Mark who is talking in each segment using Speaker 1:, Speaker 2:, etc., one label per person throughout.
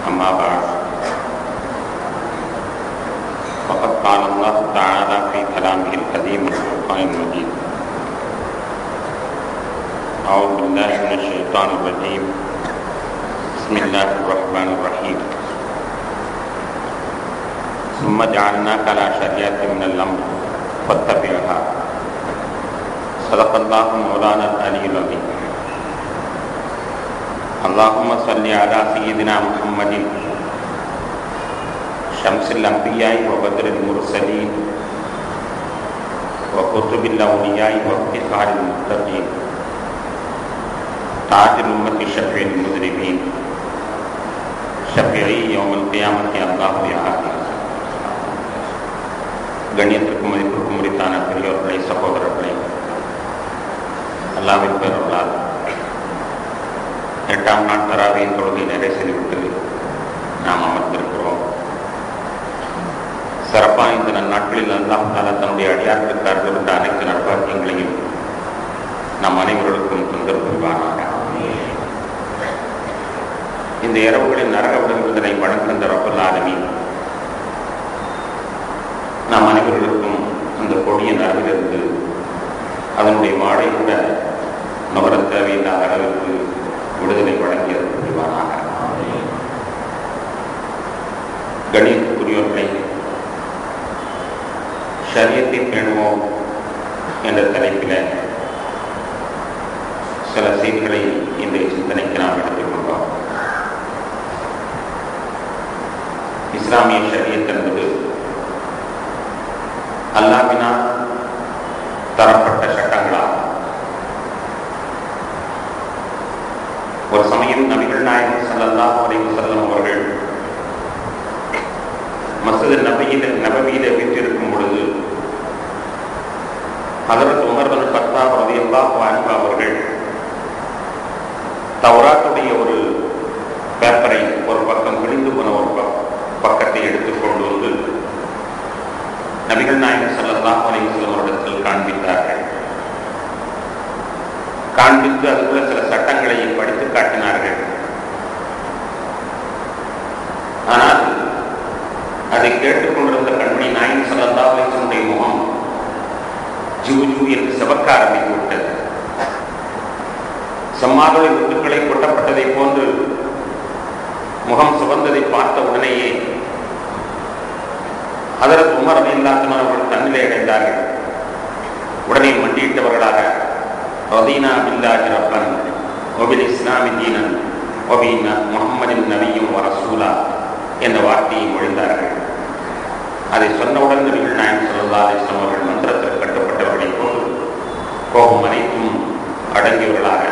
Speaker 1: أما بعد فقد قال الله تعالى في كلامه القديم القرآن المجيد أعوذ بالله من الشيطان الرجيم بسم الله الرحمن الرحيم ثم جعلناك على شريعة من الأمر فاتبعها صدق الله مولانا العلي العظيم اللهم صل على سيدنا محمد شمس الأنبياء وبدر المرسلين وكتب الأولياء وافتخار المتقين تاج الأمة شفيع المذنبين شفيعي يوم القيامة الله يا عالم கண்ணியத்திற்கும் மதிப்பிற்கும் உரித்தான பெரியோர்களை சகோதரர்களை அல்லாவின் பெயர்களால் எட்டாம் நாள் தராவியின் தொழுகை நிறைவு செய்துவிட்டு நாம் அமர்ந்திருக்கிறோம் சிறப்பாக இந்த நன்னாட்களில் அல்லாம் தாலா தன்னுடைய அடியார்களுக்கு அருள்கின்ற அனைத்து நற்பாக்கியங்களையும் நம் அனைவர்களுக்கும் தொந்தரவு புரிவானாக இந்த இரவுகளில் நரக விடுதலை வழங்குகின்ற ரப்பல் ஆலமீன் நாம் அனைவர்களுக்கும் அந்த கொடிய நரவிலிருந்து அதனுடைய வாழை கூட நுகர தேவையில்லாத அளவிற்கு விடுதலை வழங்கியது புரிவானாக கணியத்துக்குரியவர்களை ஷரியத்தை பேணுவோம் என்ற தலைப்பில் சில செய்திகளை இன்றைய சிந்தனைக்கு நாம் எடுத்துக்கொண்டோம் இஸ்லாமிய ஷரியத் என்பது அல்லாவினால் தரப்பட்ட சட்டங்களாகும் ஒரு சமயம் நபிகள் நாயகம் சல்லல்லாஹு அலைஹி வஸல்லம் அவர்கள் மஸ்ஜித் நபியில நபவியில வீற்றிருக்கும் பொழுது ஹதரத் உமர் பின் கத்தாப் ரலியல்லாஹு அன்ஹு அவர்கள் தௌராத்துடைய ஒரு பேப்பரை ஒரு பக்கம் கிழிந்து போன ஒரு பக்கத்தை எடுத்துக்கொண்டு வந்து நபிகள் நாயகம் சல்லல்லாஹு அலைஹி வஸல்லம் அவரிடத்தில் காண்பித்தார்கள் காண்பித்து அதுக்குள்ள சில சட்டங்களை படித்து காட்டினார்கள் ஆனால் அதை கேட்டுக்கொண்டிருந்த கண்மணி நாயகம் சல்லல்லா அலிசனுடைய முகம் ஜூ ஜூ என்று செவக்க ஆரம்பித்து விட்டது செம்மாதுளை முத்துக்களை கொட்டப்பட்டதை போன்று முகம் சுகந்ததை பார்த்த உடனேயே அதற்கு உமர் அலில்லாத்தன் அவர்கள் தன்னிலை அடைந்தார்கள் உடனே மண்டியிட்டவர்களாக ரதீனா பில்லாஹி ரப்பன் ஒபில் இஸ்லாமி தீனன் ஒபின் முகமதின் நபியும் ரசூலா என்ற வார்த்தையை மொழிந்தார்கள் அதை சொன்னவுடன் நபிகள் நாயன் சொல்லா அலிஸ்லாம் அவர்கள் மன்றத்தில் கட்டப்பட்டவர்களைப் போன்று கோபம் அனைத்தும் அடங்கியவர்களாக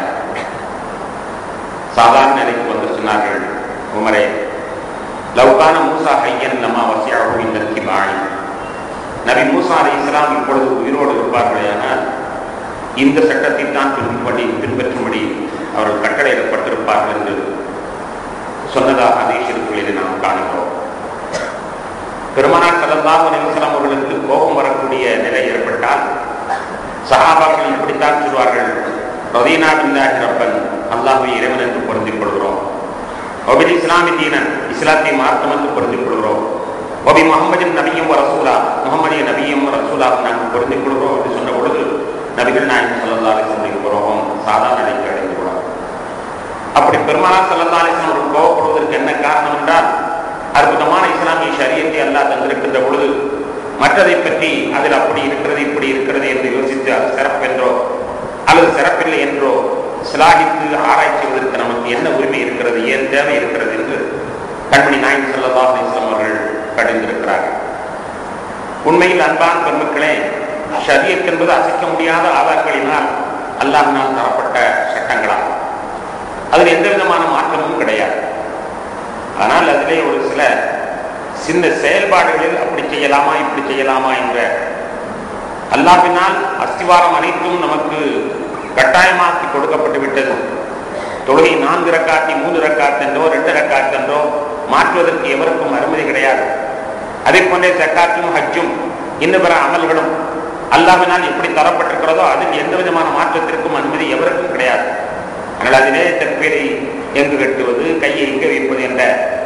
Speaker 1: சாதாரண நிலைக்கு வந்து சொன்னார்கள் உமரே லவ்கான மூசா ஹையன் லமா வசியாகு இந்த கிபாணி நபி மூசா அலி இஸ்லாம் இப்பொழுது உயிரோடு இருப்பார்களே ஆனால் இந்த சட்டத்தை தான் பின்பற்றி பின்பற்றும்படி அவர்கள் கட்டளையிடப்பட்டிருப்பார்கள் என்று சொன்னதாக அதீஷிற்குள்ளே நாம் காணுகிறோம் பெருமனார் சலல்லாஹ் அலிஸ்லாம் அவர்களுக்கு கோபம் வரக்கூடிய நிலை ஏற்பட்டால் சஹாபாக்கள் இப்படித்தான் சொல்வார்கள் ரதீனா பில்லாஹி ரப்பன் அல்லாஹுவை இறைவன் என்று பொருந்திக் கொள்கிறோம் ஒபில் இஸ்லாமி தீனன் இஸ்லாத்தை மார்க்கம் என்று பொருந்திக் கொள்கிறோம் ஒபி முகமதின் நபியும் ரசூலா முகமதிய நபியும் ரசூலா நாங்கள் பொருந்திக் கொள்கிறோம் என்று சொன்ன பொழுது நபிகள் நாயகம் சல்லா அலிஸ்லமுடைய கோபம் சாதாரண நிலைக்கு அடைந்து கூடாது அப்படி பெருமானா சல்லா அலிஸ்லாம் அவர்கள் கோபப்படுவதற்கு என்ன காரணம் என்றால் அற்புதமான இஸ்லாமிய சரியத்தை அல்லா தந்திருக்கின்ற பொழுது மற்றதை பற்றி அதில் அப்படி இருக்கிறது இப்படி இருக்கிறது என்று யோசித்து அது சிறப்பென்றோ அல்லது சிறப்பில்லை என்றோ சிலாகித்து ஆராய்ச்சி செய்வதற்கு நமக்கு என்ன உரிமை இருக்கிறது ஏன் தேவை இருக்கிறது என்று கண்மணி நாயக் சல்லா அலிஸ்லாம் அவர்கள் கடிந்திருக்கிறார்கள் உண்மையில் அன்பான பெருமக்களே ஷரியத் என்பது அசைக்க முடியாத ஆதாரங்களினால் அல்லாஹினால் தரப்பட்ட சட்டங்களாகும் அதில் எந்த விதமான மாற்றமும் கிடையாது ஆனால் அதிலே ஒரு சில சின்ன செயல்பாடுகளில் அப்படி செய்யலாமா இப்படி செய்யலாமா என்ற அல்லாவினால் அஸ்திவாரம் அனைத்தும் நமக்கு கட்டாயமாக்கி கொடுக்கப்பட்டு விட்டது தொழுகை நான்கு ரக்காத்தி மூன்று ரக்காத்தென்றோ ரெண்டு ரக்காத்தென்றோ மாற்றுவதற்கு எவருக்கும் அனுமதி கிடையாது அதே போன்றே ஜக்காத்தும் ஹஜ்ஜும் இன்னும் பிற அமல்களும் அல்லாவினால் எப்படி தரப்பட்டிருக்கிறதோ அதில் எந்த விதமான மாற்றத்திற்கும் அனுமதி எவருக்கும் கிடையாது ஆனால் அதிலே தற்பேரை எங்கு கட்டுவது கையை எங்க வைப்பது என்ற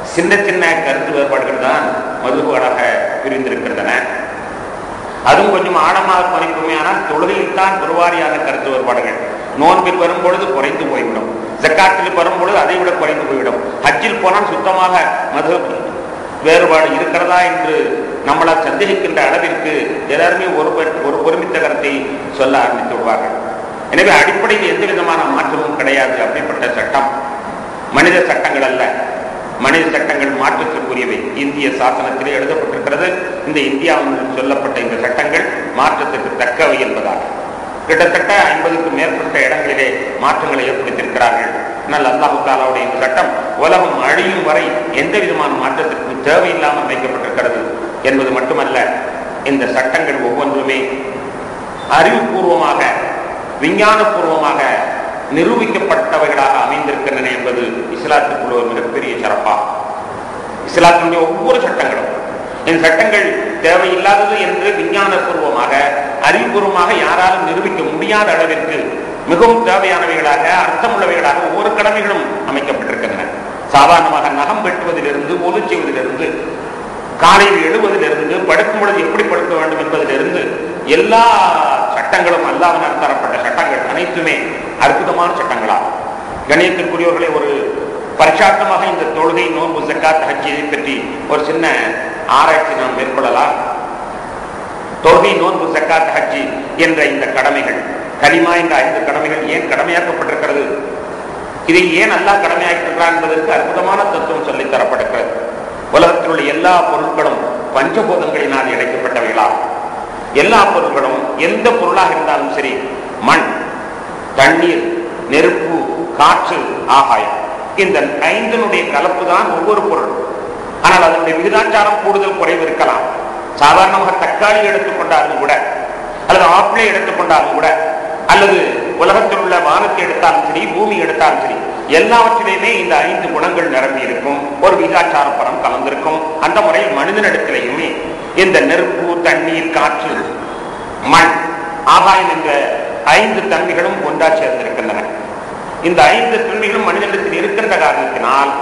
Speaker 1: சின்ன சின்ன கருத்து வேறுபாடுகள் தான் மதுபாடாக பிரிந்திருக்கின்றன அதுவும் கொஞ்சம் ஆழமாக பறிக்குமே ஆனால் தொழுகையில் தான் பெருவாரியான கருத்து வேறுபாடுகள் நோன்பில் வரும்பொழுது குறைந்து போய்விடும் ஜக்காத்தில் வரும்பொழுது அதை விட குறைந்து போய்விடும் ஹஜ்ஜில் போனால் சுத்தமாக மது வேறுபாடு இருக்கிறதா என்று நம்மளால் சந்தேகிக்கின்ற அளவிற்கு எல்லாருமே ஒரு ஒரு ஒருமித்த கருத்தை சொல்ல ஆரம்பித்து விடுவார்கள் எனவே அடிப்படையில் எந்த விதமான மாற்றமும் கிடையாது அப்படிப்பட்ட சட்டம் மனித சட்டங்கள் அல்ல மனித சட்டங்கள் மாற்றத்திற்குரியவை இந்திய சாசனத்திலே எழுதப்பட்டிருக்கிறது இந்த இந்தியாவில் சொல்லப்பட்ட இந்த சட்டங்கள் மாற்றத்திற்கு தக்கவை என்பதாக கிட்டத்தட்ட ஐம்பதுக்கும் மேற்பட்ட இடங்களிலே மாற்றங்களை ஏற்படுத்தியிருக்கிறார்கள் ஆனால் அல்லாஹு தாலாவுடைய இந்த சட்டம் உலகம் அழியும் வரை எந்த விதமான மாற்றத்திற்கும் தேவையில்லாமல் வைக்கப்பட்டிருக்கிறது என்பது மட்டுமல்ல இந்த சட்டங்கள் ஒவ்வொன்றுமே அறிவுபூர்வமாக விஞ்ஞானபூர்வமாக நிரூபிக்கப்பட்டவைகளாக அமைந்திருக்கின்றன என்பது இஸ்லாத்துக்குள்ள ஒரு மிகப்பெரிய சிறப்பா இஸ்லாத்தினுடைய ஒவ்வொரு சட்டங்களும் இந்த சட்டங்கள் தேவையில்லாதது என்று விஞ்ஞானபூர்வமாக அறிவுபூர்வமாக யாராலும் நிரூபிக்க முடியாத அளவிற்கு மிகவும் தேவையானவைகளாக அர்த்தமுள்ளவைகளாக ஒவ்வொரு கடமைகளும் அமைக்கப்பட்டிருக்கின்றன சாதாரணமாக நகம் வெட்டுவதிலிருந்து ஒது செய்வதிலிருந்து காலையில் எழுவதிலிருந்து படுக்கும் பொழுது எப்படி படுக்க வேண்டும் என்பதிலிருந்து எல்லா சட்டங்களும் அல்லாவினால் தரப்பட்ட சட்டங்கள் அனைத்துமே அற்புதமான சட்டங்களாகும் கணியத்திற்குரியவர்களை ஒரு பரிசாத்தமாக இந்த தொழுகை நோன்பு ஜக்காத் ஹஜ் இதை பற்றி ஒரு சின்ன ஆராய்ச்சி நாம் மேற்கொள்ளலாம் தொழுகை நோன்பு ஜக்காத் ஹஜ் என்ற இந்த கடமைகள் கலிமா என்ற ஐந்து கடமைகள் ஏன் கடமையாக்கப்பட்டிருக்கிறது இதை ஏன் அல்லாஹ் கடமையாக்கின்றான் என்பதற்கு அற்புதமான தத்துவம் சொல்லித் தரப்படுகிறது உலகத்தில் உள்ள எல்லா பொருட்களும் பஞ்சபூதங்களினால் இணைக்கப்பட்டவைகளாகும் எல்லா பொருட்களும் எந்த பொருளாக இருந்தாலும் சரி மண் தண்ணீர் நெருப்பு காற்று ஆகாயம் இந்த ஐந்தனுடைய கலப்பு தான் ஒவ்வொரு பொருள் ஆனால் அதனுடைய விகிதாச்சாரம் கூடுதல் குறைவு இருக்கலாம் சாதாரணமாக தக்காளி எடுத்துக்கொண்டாலும் கூட அல்லது ஆப்பிளை எடுத்துக்கொண்டாலும் கூட அல்லது உலகத்தில் உள்ள வானத்தை எடுத்தாலும் சரி பூமி எடுத்தாலும் சரி எல்லாவற்றிலையுமே இந்த ஐந்து குணங்கள் நிரம்பி இருக்கும் ஒரு விகிதாச்சார பரம் கலந்திருக்கும் அந்த முறையில் மனிதனிடத்திலேயுமே இந்த நெருப்பு தண்ணீர் காற்று மண் ஆகாயம் என்ற ஐந்து தன்மைகளும் ஒன்றா சேர்ந்திருக்கின்றன இந்த ஐந்து தன்மைகளும் மனிதனிடத்தில் இருக்கின்ற காரணத்தினால்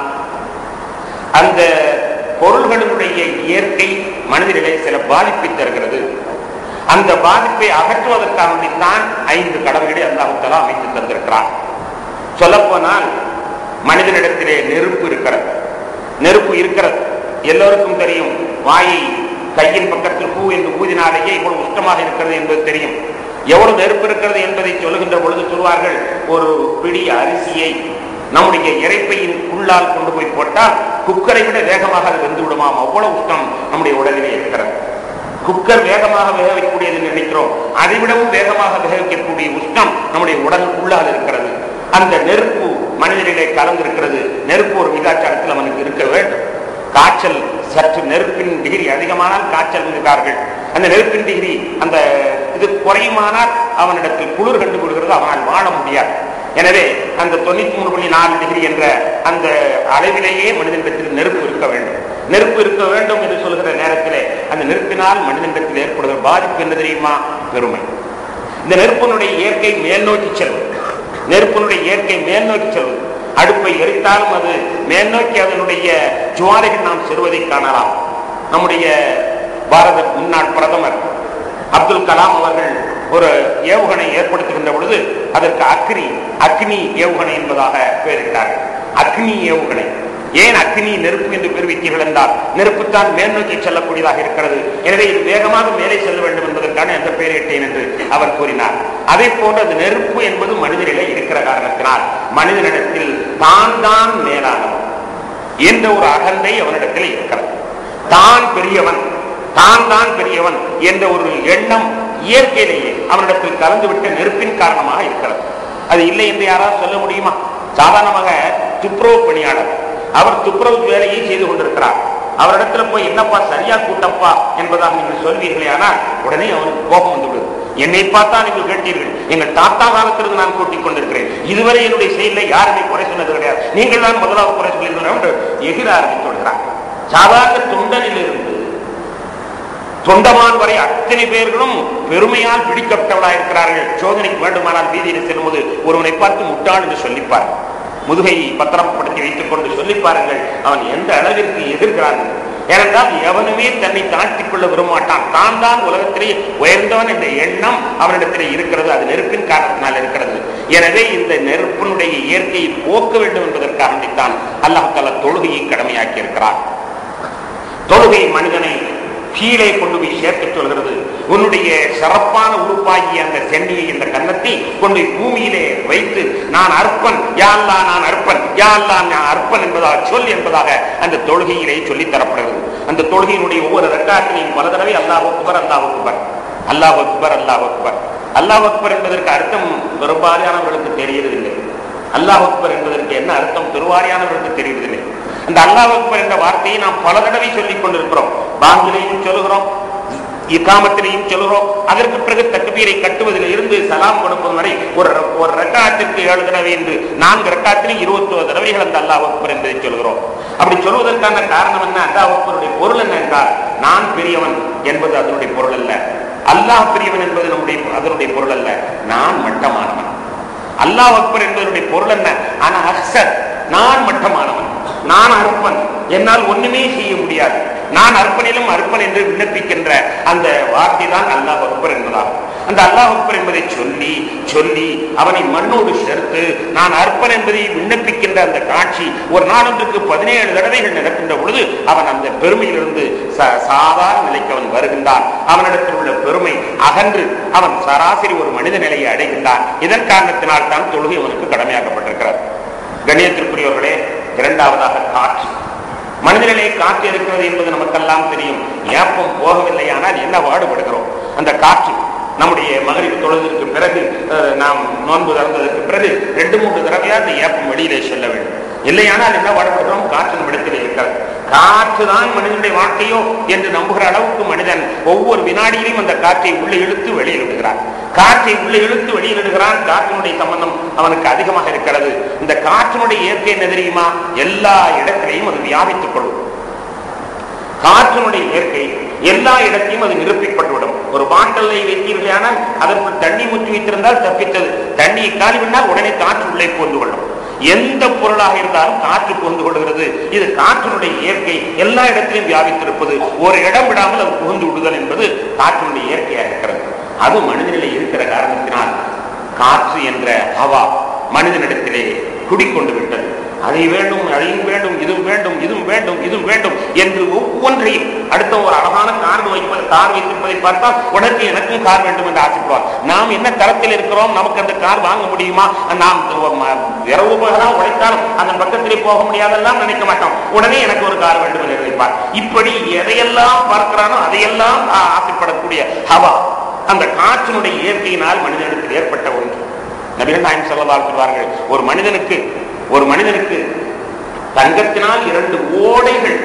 Speaker 1: அந்த பொருள்களினுடைய இயற்கை மனிதனிலே சில பாதிப்பை தருகிறது அந்த பாதிப்பை அகற்றுவதற்காகத்தான் ஐந்து கடமைகளை அல்லாஹாலா அமைத்து தந்திருக்கிறார் சொல்லப்போனால் மனிதனிடத்திலே நெருப்பு இருக்கிறது நெருப்பு இருக்கிறது எல்லோருக்கும் தெரியும் வாயை கையின் பக்கத்தில் பூ என்று ஊதினாலேயே இவ்வளவு உஷ்டமாக இருக்கிறது என்பது தெரியும் எவ்வளவு நெருப்பு இருக்கிறது என்பதை சொல்லுகின்ற பொழுது சொல்வார்கள் ஒரு பிடி அரிசியை நம்முடைய இறைப்பையின் உள்ளால் கொண்டு போய் போட்டால் குக்கரை விட வேகமாக அது வெந்து விடுமாம் அவ்வளவு உஷ்டம் நம்முடைய உடலிலே இருக்கிறது குக்கர் வேகமாக வேக வைக்கக்கூடியது நினைக்கிறோம் அதை விடவும் வேகமாக வேக வைக்கக்கூடிய உஷ்ணம் நம்முடைய உடல் உள்ளால் இருக்கிறது அந்த நெருப்பு மனிதனிலே கலந்திருக்கிறது நெருப்பு ஒரு விகாச்சாரத்தில் அவனுக்கு இருக்க வேண்டும் காய்ச்சல் சற்று நெருப்பின் டிகிரி அதிகமானால் காய்ச்சல் என்கிறார்கள் அந்த நெருப்பின் டிகிரி அந்த இது குறையுமானால் அவனிடத்தில் குளிர் கண்டு கொள்கிறது அவனால் வாழ முடியாது எனவே அந்த தொண்ணூத்தி மூணு புள்ளி நாலு டிகிரி என்ற அந்த அளவிலேயே மனிதனிடத்தில் நெருப்பு இருக்க வேண்டும் நெருப்பு இருக்க வேண்டும் என்று சொல்கிற நேரத்திலே அந்த நெருப்பினால் மனிதனிடத்தில் ஏற்படுகிற பாதிப்பு என்ன தெரியுமா பெருமை இந்த நெருப்பினுடைய இயற்கை மேல் நோக்கி செல்வது நெருப்பினுடைய இயற்கை மேல் நோக்கி செல்வது அடுப்பை எரித்தாலும் அது மேல் நோக்கி அதனுடைய ஜுவாலைகள் நாம் செல்வதை காணலாம் நம்முடைய பாரத முன்னாள் பிரதமர் அப்துல் கலாம் அவர்கள் ஒரு ஏவுகணை ஏற்படுத்துகின்ற பொழுது அதற்கு அக்னி அக்னி ஏவுகணை என்பதாக பெயரிட்டார்கள் அக்னி ஏவுகணை ஏன் அக்னி நெருப்பு என்று பெயர் வைத்தீர்கள் என்றால் நெருப்புத்தான் மேல் நோக்கி செல்லக்கூடியதாக இருக்கிறது எனவே இது வேகமாக மேலே செல்ல வேண்டும் என்பதற்கான எந்த பெயரிட்டேன் என்று அவர் கூறினார் அதே போன்று அது நெருப்பு என்பது மனிதனிலே இருக்கிற காரணத்தினால் மனிதனிடத்தில் தான் தான் மேலானவன் என்ற ஒரு அகந்தை அவனிடத்தில் இருக்கிறது தான் பெரியவன் தான் தான் பெரியவன் என்ற ஒரு எண்ணம் இயற்கையிலேயே அவனிடத்தில் கலந்துவிட்ட நெருப்பின் காரணமாக இருக்கிறது அது இல்லை என்று யாராவது சொல்ல முடியுமா சாதாரணமாக துப்புரவு பணியாளர் அவர் துப்புரவு வேலையை செய்து கொண்டிருக்கிறார் அவரிடத்துல போய் என்னப்பா சரியா கூட்டப்பா என்பதாக நீங்கள் சொல்வீர்களே ஆனால் உடனே அவனுக்கு கோபம் வந்துவிடுது என்னை பார்த்தா நீங்கள் கேட்டீர்கள் எங்கள் தாத்தா காலத்திலிருந்து நான் கூட்டிக் கொண்டிருக்கிறேன் இதுவரை என்னுடைய செயலை யாருமே குறை சொன்னது கிடையாது நீங்கள் தான் முதலாவது குறை சொல்லியிருந்தோம் என்று எகிர ஆரம்பித்து விடுகிறார் சாதாரண தொண்டனிலிருந்து தொண்டமான் வரை அத்தனை பேர்களும் பெருமையால் பிடிக்கப்பட்டவர்களாக இருக்கிறார்கள் சோதனைக்கு வேண்டுமானால் வீதியில் செல்லும்போது ஒருவனை பார்த்து முட்டாள் என்று சொல்லிப்பார் முதுகை பத்திரப்படுத்தி வைத்துக் கொண்டு சொல்லி பாருங்கள் அவன் எந்த அளவிற்கு எதிர்க்கிறான் ஏனென்றால் எவனுமே தன்னை தாழ்த்திக் கொள்ள விரும்பமாட்டான் தான் தான் உலகத்திலே உயர்ந்தவன் என்ற எண்ணம் அவனிடத்திலே இருக்கிறது அது நெருப்பின் காரணத்தினால் இருக்கிறது எனவே இந்த நெருப்பினுடைய இயற்கையை போக்க வேண்டும் என்பதற்காகத்தான் அல்லாஹால தொழுகையை கடமையாக்கி இருக்கிறார் தொழுகை மனிதனை கீழே கொண்டு போய் சேர்க்க சொல்கிறது உன்னுடைய சிறப்பான உறுப்பாகிய அந்த சென்னியை இந்த கன்னத்தை கொண்டு போய் பூமியிலே வைத்து நான் அர்ப்பன் யாழ்லா நான் அர்ப்பன் யாழ்லா நான் அர்ப்பன் என்பதாக சொல் என்பதாக அந்த தொழுகையிலே சொல்லித் தரப்படுகிறது அந்த தொழுகையினுடைய ஒவ்வொரு ரெக்காத்திலையும் பல தடவை அல்லாஹ் அக்பர் அல்லாஹ் அக்பர் அல்லாஹ் அக்பர் அல்லாஹ் அக்பர் அல்லாஹ் அக்பர் என்பதற்கு அர்த்தம் பெரும்பாலானவர்களுக்கு தெரியறதில்லை அல்லாஹ் அக்பர் என்பதற்கு என்ன அர்த்தம் பெருவாரியானவர்களுக்கு தெரியறதில்லை அந்த அல்லாஹ் அக்பர் என்ற வார்த்தையை நாம் பல தடவை சொல்லிக் கொண்டிருக்கிறோம் பாங்கிலையும் சொல்லுகிறோம் இக்காமத்திலையும் சொல்லுகிறோம் அதற்கு பிறகு தக்பீரை கட்டுவதில் இருந்து சலாம் கொடுப்பது வரை ஒரு ஒரு ரக்காத்திற்கு ஏழு தடவை என்று நான்கு ரக்காத்திலே இருபத்தி ஒரு தடவைகள் அந்த அல்லாஹ் அக்பர் என்பதை சொல்கிறோம் அப்படி சொல்வதற்கான காரணம் என்ன அல்லாஹ் அக்பருடைய பொருள் என்ன என்றால் நான் பெரியவன் என்பது அதனுடைய பொருள் அல்ல அல்லாஹ் பெரியவன் என்பது நம்முடைய அதனுடைய பொருள் அல்ல நான் மட்டமானவன் அல்லாஹ் அக்பர் என்பதனுடைய பொருள் என்ன ஆனா அக்சர் நான் மட்டமானவன் நான் அர்ப்பன் என்னால் ஒண்ணுமே செய்ய முடியாது நான் அர்ப்பனிலும் அர்ப்பன் என்று விண்ணப்பிக்கின்ற அந்த வார்த்தை தான் அல்லாஹ் அக்பர் என்பதாகும் அந்த அல்லாஹ் அக்பர் என்பதை சொல்லி சொல்லி அவனை மண்ணோடு சேர்த்து நான் அர்ப்பன் என்பதை விண்ணப்பிக்கின்ற அந்த காட்சி ஒரு நாளொன்றுக்கு பதினேழு தடவைகள் நடக்கின்ற பொழுது அவன் அந்த பெருமையிலிருந்து ச- சாதாரண நிலைக்கு அவன் வருகின்றான் அவனிடத்தில் உள்ள பெருமை அகன்று அவன் சராசரி ஒரு மனித நிலையை அடைகின்றான் இதன் காரணத்தினால் தான் தொழுகை அவனுக்கு கடமையாக்கப்பட்டிருக்கிறது கண்ணியத்திற்குரியவர்களே இரண்டாவதாக காற்று மனிதனிலே காற்று இருக்கிறது என்பது நமக்கெல்லாம் தெரியும் ஏப்பம் போகவில்லை ஆனால் என்ன பாடுபடுகிறோம் அந்த காற்று நம்முடைய மகரிப்பு தொழுதற்கு பிறகு அஹ், நாம் நோன்பு திறந்ததற்கு பிறகு ரெண்டு மூன்று தடவையா அந்த ஏப்பம் வெளியிலே செல்ல வேண்டும் இல்லையானால் என்ன பாடுபடுகிறோம் காற்றின் விடத்திலே இருக்கிறது காற்று தான் மனிதனுடைய வாழ்க்கையோ என்று நம்புகிற அளவுக்கு மனிதன் ஒவ்வொரு வினாடியிலும் அந்த காற்றை உள்ளே இழுத்து வெளியில் விடுகிறான் காற்றை உள்ளே இழுத்து வெளியில் விடுகிறான் காற்றினுடைய சம்பந்தம் அவனுக்கு அதிகமாக இருக்கிறது இந்த காற்றினுடைய இயற்கை என்ன தெரியுமா எல்லா இடத்திலையும் அது வியாபித்துக் கொள்ளும் காற்றினுடைய இயற்கை எல்லா இடத்தையும் அது நிரப்பிப்பட்டுவிடும் ஒரு பாட்டலை வைத்தீர்களானால் அதற்கு தண்ணி ஊற்றி வைத்திருந்தால் தப்பித்தது தண்ணியை காலி பண்ணால் உடனே காற்று உள்ளே புகுந்து கொள்ளும் எந்த பொருளாக இருந்தாலும் காற்று புகுந்து கொள்கிறது இது காற்றினுடைய இயற்கை எல்லா இடத்திலும் வியாபித்திருப்பது ஒரு இடம் விடாமல் அது புகுந்து விடுதல் என்பது காற்றினுடைய இயற்கையாக இருக்கிறது அது மனிதனிலே இருக்கிற காரணத்தினால் காற்று என்ற ஹவா மனிதனிடத்திலே குடிக்கொண்டு விட்டது அதை வேண்டும் அதையும் வேண்டும் இதுவும் வேண்டும் இதுவும் வேண்டும் இதுவும் வேண்டும் என்று ஒவ்வொன்றையும் அடுத்த ஒரு அழகான கார் வைப்பது கார் வைத்திருப்பதை பார்த்தால் உனக்கு எனக்கும் கார் வேண்டும் என்று ஆசைப்படுவார் நாம் என்ன தரத்தில் இருக்கிறோம் நமக்கு அந்த கார் வாங்க முடியுமா நாம் இரவு பகலாம் உழைத்தாலும் அந்த பக்கத்திலே போக முடியாதெல்லாம் நினைக்க மாட்டோம் உடனே எனக்கு ஒரு கார் வேண்டும் என்று நினைப்பார் இப்படி எதையெல்லாம் பார்க்கிறானோ அதையெல்லாம் ஆ- ஆசைப்படக்கூடிய ஹவா அந்த காற்றினுடைய இயற்கையினால் மனிதனுக்கு ஏற்பட்ட ஒன்று நபிகள் நாயம் சொல்லலாம் சொல்வார்கள் ஒரு மனிதனுக்கு ஒரு மனிதனுக்கு தங்கத்தினால் இரண்டு ஓடைகள்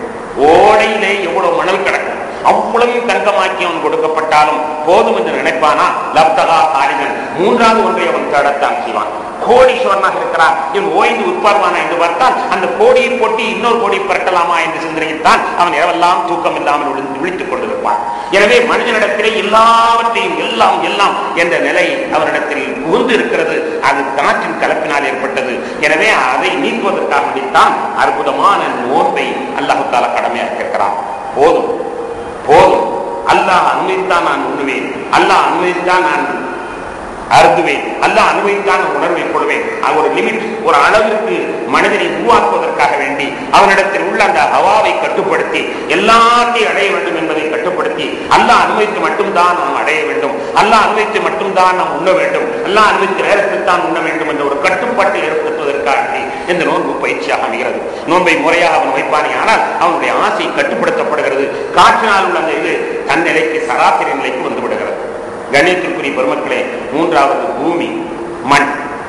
Speaker 1: ஓடையிலே எவ்வளவு மணல் கிடக்கும் அவ்வளவு தங்கமாக்கி அவன் கொடுக்கப்பட்டாலும் போதும் என்று நினைப்பானா லப்தகா காரிகன் மூன்றாவது ஒன்றை அவன் தேடத்தான் செய்வான் கோடீஸ்வரனாக இருக்கிறான் இவன் ஓய்ந்து உட்பார்வானா என்று பார்த்தால் அந்த கோடியை போட்டி இன்னொரு கோடி பரட்டலாமா என்று சிந்தனையில்தான் அவன் இரவெல்லாம் தூக்கம் இல்லாமல் விழுந்து விழித்துக் கொண்டிருப்பான் எனவே மனிதனிடத்திலே எல்லாவற்றையும் எல்லாம் எல்லாம் என்ற நிலை அவனிடத்தில் புகுந்து இருக்கிறது அது காற்றின் கலப்பினால் ஏற்பட்டது எனவே அதை நீக்குவதற்காக வேண்டித்தான் அற்புதமான நோன்பை அல்லாஹு தாலா கடமையாக இருக்கிறான் போதும் போதும் அல்லாஹ் அனுமதித்தான் நான் உண்ணுவேன் அல்லாஹ் அனுமதித்தான் நான் அருந்துவேன் அல்லாஹ் அனுபவித்தான் உணர்வை கொள்வேன் அது ஒரு லிமிட் ஒரு அளவிற்கு மனிதனை உருவாக்குவதற்காக வேண்டி அவனிடத்தில் உள்ள அந்த ஹவாவை கட்டுப்படுத்தி எல்லாத்தையும் அடைய வேண்டும் என்பதை கட்டுப்படுத்தி அல்லாஹ் அனுமதித்து மட்டும்தான் நாம் அடைய வேண்டும் அல்லாஹ் அனுமதித்து மட்டும்தான் நாம் உண்ண வேண்டும் அல்லாஹ் அனுமதித்த நேரத்தில் தான் உண்ண வேண்டும் என்ற ஒரு கட்டுப்பாட்டை ஏற்படுத்துவதற்காக இந்த நோன்பு பயிற்சியாக அமைகிறது நோன்பை முறையாக அவன் வைப்பானே ஆனால் அவனுடைய ஆசை கட்டுப்படுத்தப்படுகிறது காற்றினால் உள்ள அந்த இது தன் நிலைக்கு சராசரி நிலைக்கு வந்து விடுகிறது கணியத்திற்குரிய பெருமக்களே மூன்றாவது பூமி மண்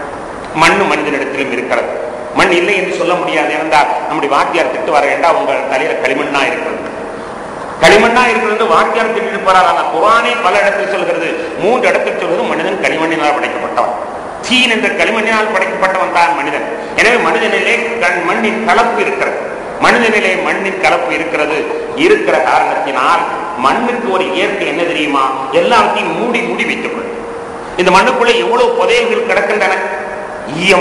Speaker 1: மண் மனிதனிடத்திலும் இருக்கிறது மண் இல்லை என்று சொல்ல முடியாது என்றால் நம்முடைய வாத்தியார் திட்டு வர வேண்டாம் உங்கள் தலையில களிமண்ணா இருக்கிறது களிமண்ணா இருக்கிறது வாத்தியார் திட்டு போறார் ஆனால் குரானே பல இடத்தில் சொல்கிறது மூன்று இடத்தில் சொல்வது மனிதன் களிமண்ணினால் படைக்கப்பட்டவன் தீன் என்ற களிமண்ணினால் படைக்கப்பட்டவன் தான் மனிதன் எனவே மனிதனிலே கண் மண்ணின் கலப்பு இருக்கிறது மனிதனிலே மண்ணின் கலப்பு இருக்கிறது இருக்கிற காரணத்தினால் மண்ணுக்கு ஒரு இயற்கை என்ன தெரியுமா எல்லாத்தையும் மூடி மூடி வைத்துக் கொள்ளும் இந்த மண்ணுக்குள்ளே எவ்வளவு புதையல்கள் கிடக்கின்றன ஈயம்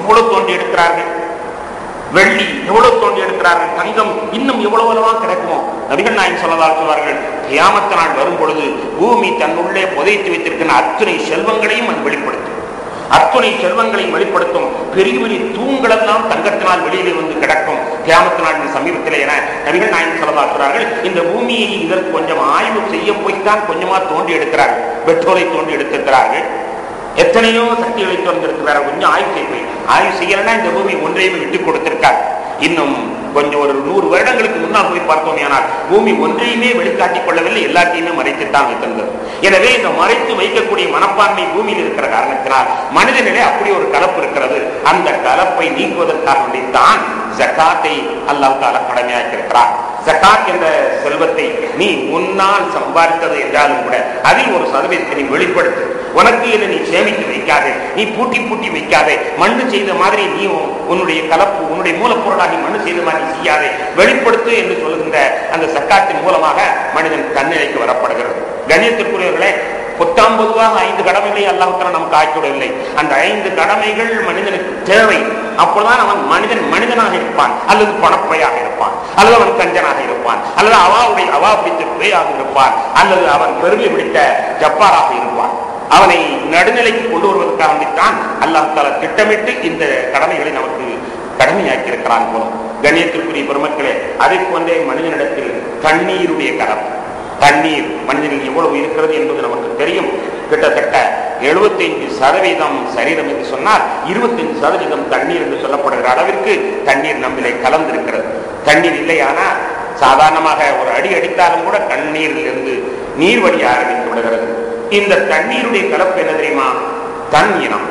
Speaker 1: எவ்வளவு தோண்டி எடுக்கிறார்கள் வெள்ளி எவ்வளவு தோண்டி எடுக்கிறார்கள் தங்கம் இன்னும் எவ்வளவு எல்லாம் கிடைக்குமோ நபிகள் நாயகம் சொல்லலாம் சொல்வார்கள் கியாமத்த நாள் வரும் பொழுது பூமி தன்னுள்ளே புதைத்து வைத்திருக்கிற அத்துணை செல்வங்களையும் அது வெளிப்படுத்தும் அத்துணை செல்வங்களையும் வெளிப்படுத்தும் பெரிய பெரிய தூண்களெல்லாம் தங்கத்தினால் வெளியிலே வந்து கிடக்கும் கியாமத்து நாளின் சமீபத்தில் என நபிகள் நாயகம் சொல்லலாம் சொல்றார்கள் இந்த பூமியை இதற்கு கொஞ்சம் ஆய்வு செய்ய போய்த்தான் கொஞ்சமா தோண்டி எடுக்கிறார்கள் பெட்ரோலை தோண்டி எடுத்திருக்கிறார்கள் எத்தனையோ சக்திகளை திறந்திருக்கிறார் கொஞ்சம் ஆய்வு செய்ய ஆய்வு செய்யலன்னா இந்த பூமி ஒன்றையுமே விட்டு கொடுத்திருக்கார் இன்னும் கொஞ்சம் ஒரு நூறு வருடங்களுக்கு முன்னால் போய் பார்த்தோம் ஆனால் பூமி ஒன்றையுமே வெளிக்காட்டிக் கொள்ளவில்லை எல்லாத்தையுமே மறைத்துத்தான் வைத்திருந்தது எனவே இந்த மறைத்து வைக்கக்கூடிய மனப்பான்மை பூமியில் இருக்கிற காரணத்தினால் மனிதனிலே அப்படி ஒரு கலப்பு இருக்கிறது அந்த கலப்பை நீக்குவதற்காக வேண்டித்தான் ஜக்காத்தை அல்லாஹ் தாலா கடமையாக்கி இருக்கிறார் ஜக்காத் என்ற செல்வத்தை நீ உன்னால் சம்பாதித்தது என்றாலும் கூட அதில் ஒரு சதவீதத்தை நீ வெளிப்படுத்து உனக்கு இதை நீ சேமித்து வைக்காதே நீ பூட்டி பூட்டி வைக்காதே மண்ணு செய்த மாதிரி நீ உன்னுடைய கலப்பு உன்னுடைய மூலப்பொருளாக மண்ணு செய்த மாதிரி நீ செய்யாதே வெளிப்படுத்து என்று சொல்லுகின்ற அந்த சக்காத்தின் மூலமாக மனிதன் தன்னிலைக்கு வரப்படுகிறது கண்ணியத்திற்குரியவர்களே புத்தாம் பொதுவாக ஐந்து கடமைகளை அல்லாஹால நமக்கு ஆக்கிவிடவில்லை அந்த ஐந்து கடமைகள் மனிதனுக்கு தேவை அப்பொழுதுதான் அவன் மனிதன் மனிதனாக இருப்பான் அல்லது பணப்பையாக இருப்பான் அல்லது அவன் கஞ்சனாக இருப்பான் அல்லது அவாவுடைய அவா பிடித்த பேயாக இருப்பான் அல்லது அவன் பெருமை பிடித்த ஜப்பாராக இருப்பான் அவனை நடுநிலைக்கு கொண்டு வருவதற்காகத்தான் அல்லாஹால திட்டமிட்டு இந்த கடமைகளை நமக்கு கடமையாக்கி இருக்கிறான் போலும் கண்ணியத்திற்குரிய பெருமக்களே அதை போன்றே மனிதனிடத்தில் தண்ணீருடைய கலப்பு தண்ணீர் மனிதனில் எவ்வளவு இருக்கிறது என்பது நமக்கு தெரியும் கிட்டத்தட்ட 75% சதவீதம் சரீரம் என்று சொன்னால் 25% சதவீதம் தண்ணீர் என்று சொல்லப்படுகிற அளவிற்கு தண்ணீர் நம்மிலே கலந்திருக்கிறது தண்ணீர் இல்லையானா சாதாரணமாக ஒரு அடி அடித்தாலும் கூட கண்ணீரில் இருந்து நீர் வழி ஆரம்பித்து விடுகிறது இந்த தண்ணீருடைய கலப்பு என்ன தெரியுமா தன் இனம்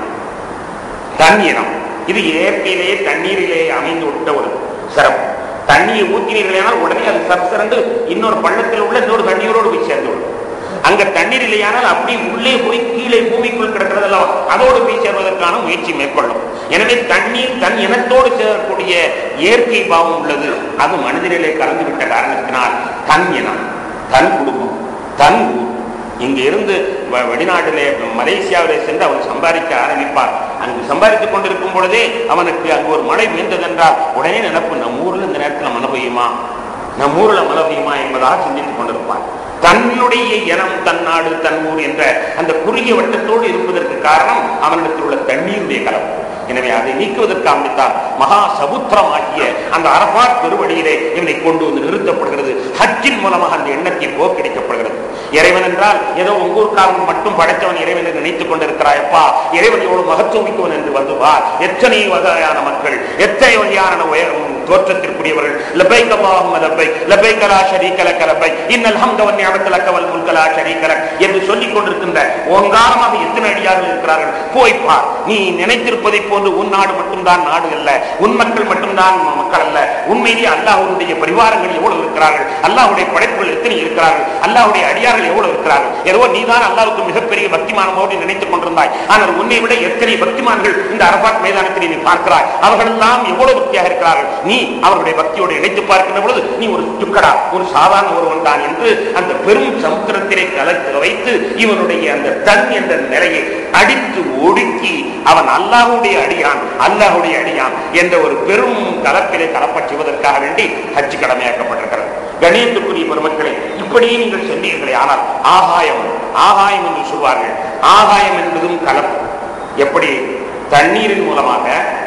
Speaker 1: தன் இனம் இது இயற்கையிலேயே தண்ணீரிலே அமைந்து விட்ட ஒரு சிறப்பு தண்ணியை ஊற்றினீர்களானால் உடனே அது சப்சரண்டு இன்னொரு பள்ளத்தில் உள்ள இன்னொரு தண்ணீரோடு போய் சேர்ந்து விடும் அங்க தண்ணீர் இல்லையானால் அப்படி உள்ளே போய் கீழே பூமிக்குள் கிடக்கிறது அல்லவா அதோடு போய் சேர்வதற்கான முயற்சி மேற்கொள்ளும் எனவே தண்ணீர் தன் இனத்தோடு சேரக்கூடிய இயற்கை பாவம் உள்ளது அது மனிதனிலே கலந்து விட்ட காரணத்தினால் தன் இனம் தன் குடும்பம் தன் ஊர் இங்க இருந்து வ- வெளிநாட்டிலே மலேசியாவிலே சென்று அவன் சம்பாதிக்க ஆரம்பிப்பான் அங்கு சம்பாதித்துக் கொண்டிருக்கும் பொழுதே அவனுக்கு அங்கு ஒரு மழை பெய்ந்ததென்றால் உடனே நினைப்பு நம்ம ஊர்ல இந்த நேரத்தில் மழை பெய்யுமா நம் ஊர்ல மழை பெய்யுமா என்பதாக சிந்தித்துக் கொண்டிருப்பான் தன்னுடைய இனம் தன் நாடு தன் ஊர் என்ற அந்த குறுகிய வட்டத்தோடு இருப்பதற்கு காரணம் அவனிடத்தில் உள்ள தண்ணீருடைய கலப்பு எனவே அதை நீக்குவதற்காகத்தான் மகா சமுத்திரமாகிய அந்த அரபாத் பெருவழியிலே இவனை கொண்டு வந்து நிறுத்தப்படுகிறது ஹஜ்ஜின் மூலமாக அந்த எண்ணத்தை போக்கடிக்கப்படுகிறது இறைவன் என்றால் ஏதோ உங்க ஊர்க்காரன் மட்டும் படைத்தவன் இறைவன் என்று நினைத்துக் கொண்டிருக்கிறாயப்பா இறைவன் எவ்வளவு மகத்துவமிக்கவன் என்று வந்து வா எத்தனை வகையான மக்கள் எத்தனை வகையான உயர் தோற்றத்திற்குரியவர்கள் லபைக் அல்லாஹும்ம லபைக் லபைக் லா ஷரீக லக லபைக் இன்னல் ஹம்த வன் நிஅமத லக வல் முல்க லா ஷரீக லக் என்று சொல்லிக் கொண்டிருக்கின்ற ஓங்காரமாக எத்தனை அடியார்கள் இருக்கிறார்கள் போய் பார் நீ நினைத்திருப்பதை போன்று உன் நாடு மட்டும்தான் நாடு அல்ல உன் மக்கள் மட்டும்தான் மக்கள் அல்ல உண்மையிலேயே அல்லாஹ்வுடைய பரிவாரங்கள் எவ்வளவு இருக்கிறார்கள் அல்லாஹ்வுடைய படைப்புகள் எத்தனை இருக்கிறார்கள் அல்லாஹ்வுடைய அடியார்கள் எவ்வளவு இருக்கிறார்கள் ஏதோ நீதான் அல்லாஹ்வுக்கு மிகப்பெரிய பக்திமானமோடு நினைத்துக் கொண்டிருந்தாய் ஆனால் உன்னை விட எத்தனை பக்திமான்கள் இந்த அரபாத் மைதானத்தில் நீ பார்க்கிறாய் அவர்கள் எல்லாம் எவ்வளவு பக்தியாக இருக்கிறார்கள் நீ அவர்களுடைய பக்தியோடு இணைத்து பார்க்கின்ற பொழுது நீ ஒரு துக்கடா ஒரு சாதாரண ஒருவன் தான் என்று அந்த பெரும் சமுத்திரத்திலே கலக்க வைத்து இவனுடைய அந்த தன் என்ற நிலையை அடித்து ஒடுக்கி அவன் அல்லாஹ்வுடைய அடியான் அல்லாஹ்வுடைய அடியான் என்ற ஒரு பெரும் கலப்பிலே கலப்பச் செய்வதற்காக வேண்டி ஹஜ் கடமையாக்கப்பட்டிருக்கிறது கணியத்துக்குரிய பெருமக்களே இப்படியே நீங்கள் சொன்னீர்களே ஆனால் ஆகாயம் ஆகாயம் என்று சொல்வார்கள் ஆகாயம் என்பதும் கலப்பு எப்படி தண்ணீரின் மூலமாக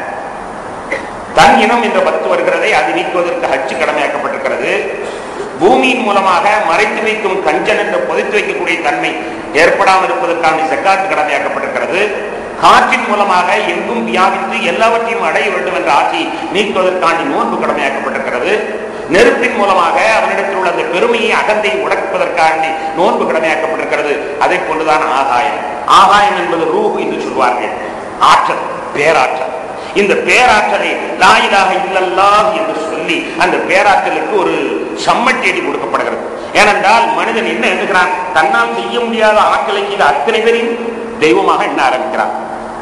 Speaker 1: தன் இனம் என்ற பத்து வருகிறதை அது நீக்குவதற்கு ஹஜ் கடமையாக்கப்பட்டிருக்கிறது பூமியின் மூலமாக மறைத்து வைக்கும் கஞ்சன் என்ற புதைத்து வைக்கக்கூடிய தன்மை ஏற்படாமல் இருப்பதற்கான சக்காத்து கடமையாக்கப்பட்டிருக்கிறது காற்றின் மூலமாக எங்கும் வியாபித்து எல்லாவற்றையும் அடைய வேண்டும் என்ற ஆட்சி நீக்குவதற்கான நோன்பு கடமையாக்கப்பட்டிருக்கிறது நெருப்பின் மூலமாக அவனிடத்தில் உள்ள அந்த பெருமையை அகந்தை உடற்பதற்காக நோன்பு கடமையாக்கப்பட்டிருக்கிறது அதை போன்றுதான் ஆகாயம் ஆகாயம் என்பது ரூஹ் என்று சொல்வார்கள் ஆற்றல் பேராற்றல் இந்த பேராற்றலை லாயிலாக இல்லல்லாஹ் என்று சொல்லி அந்த பேராற்றலுக்கு ஒரு சம்மட்டேடி கொடுக்கப்படுகிறது ஏனென்றால் மனிதன் என்ன எண்ணுகிறான் தன்னால் செய்ய முடியாத ஆற்றலை செய்த அத்தனை பேரையும் தெய்வமாக எண்ண ஆரம்பிக்கிறான்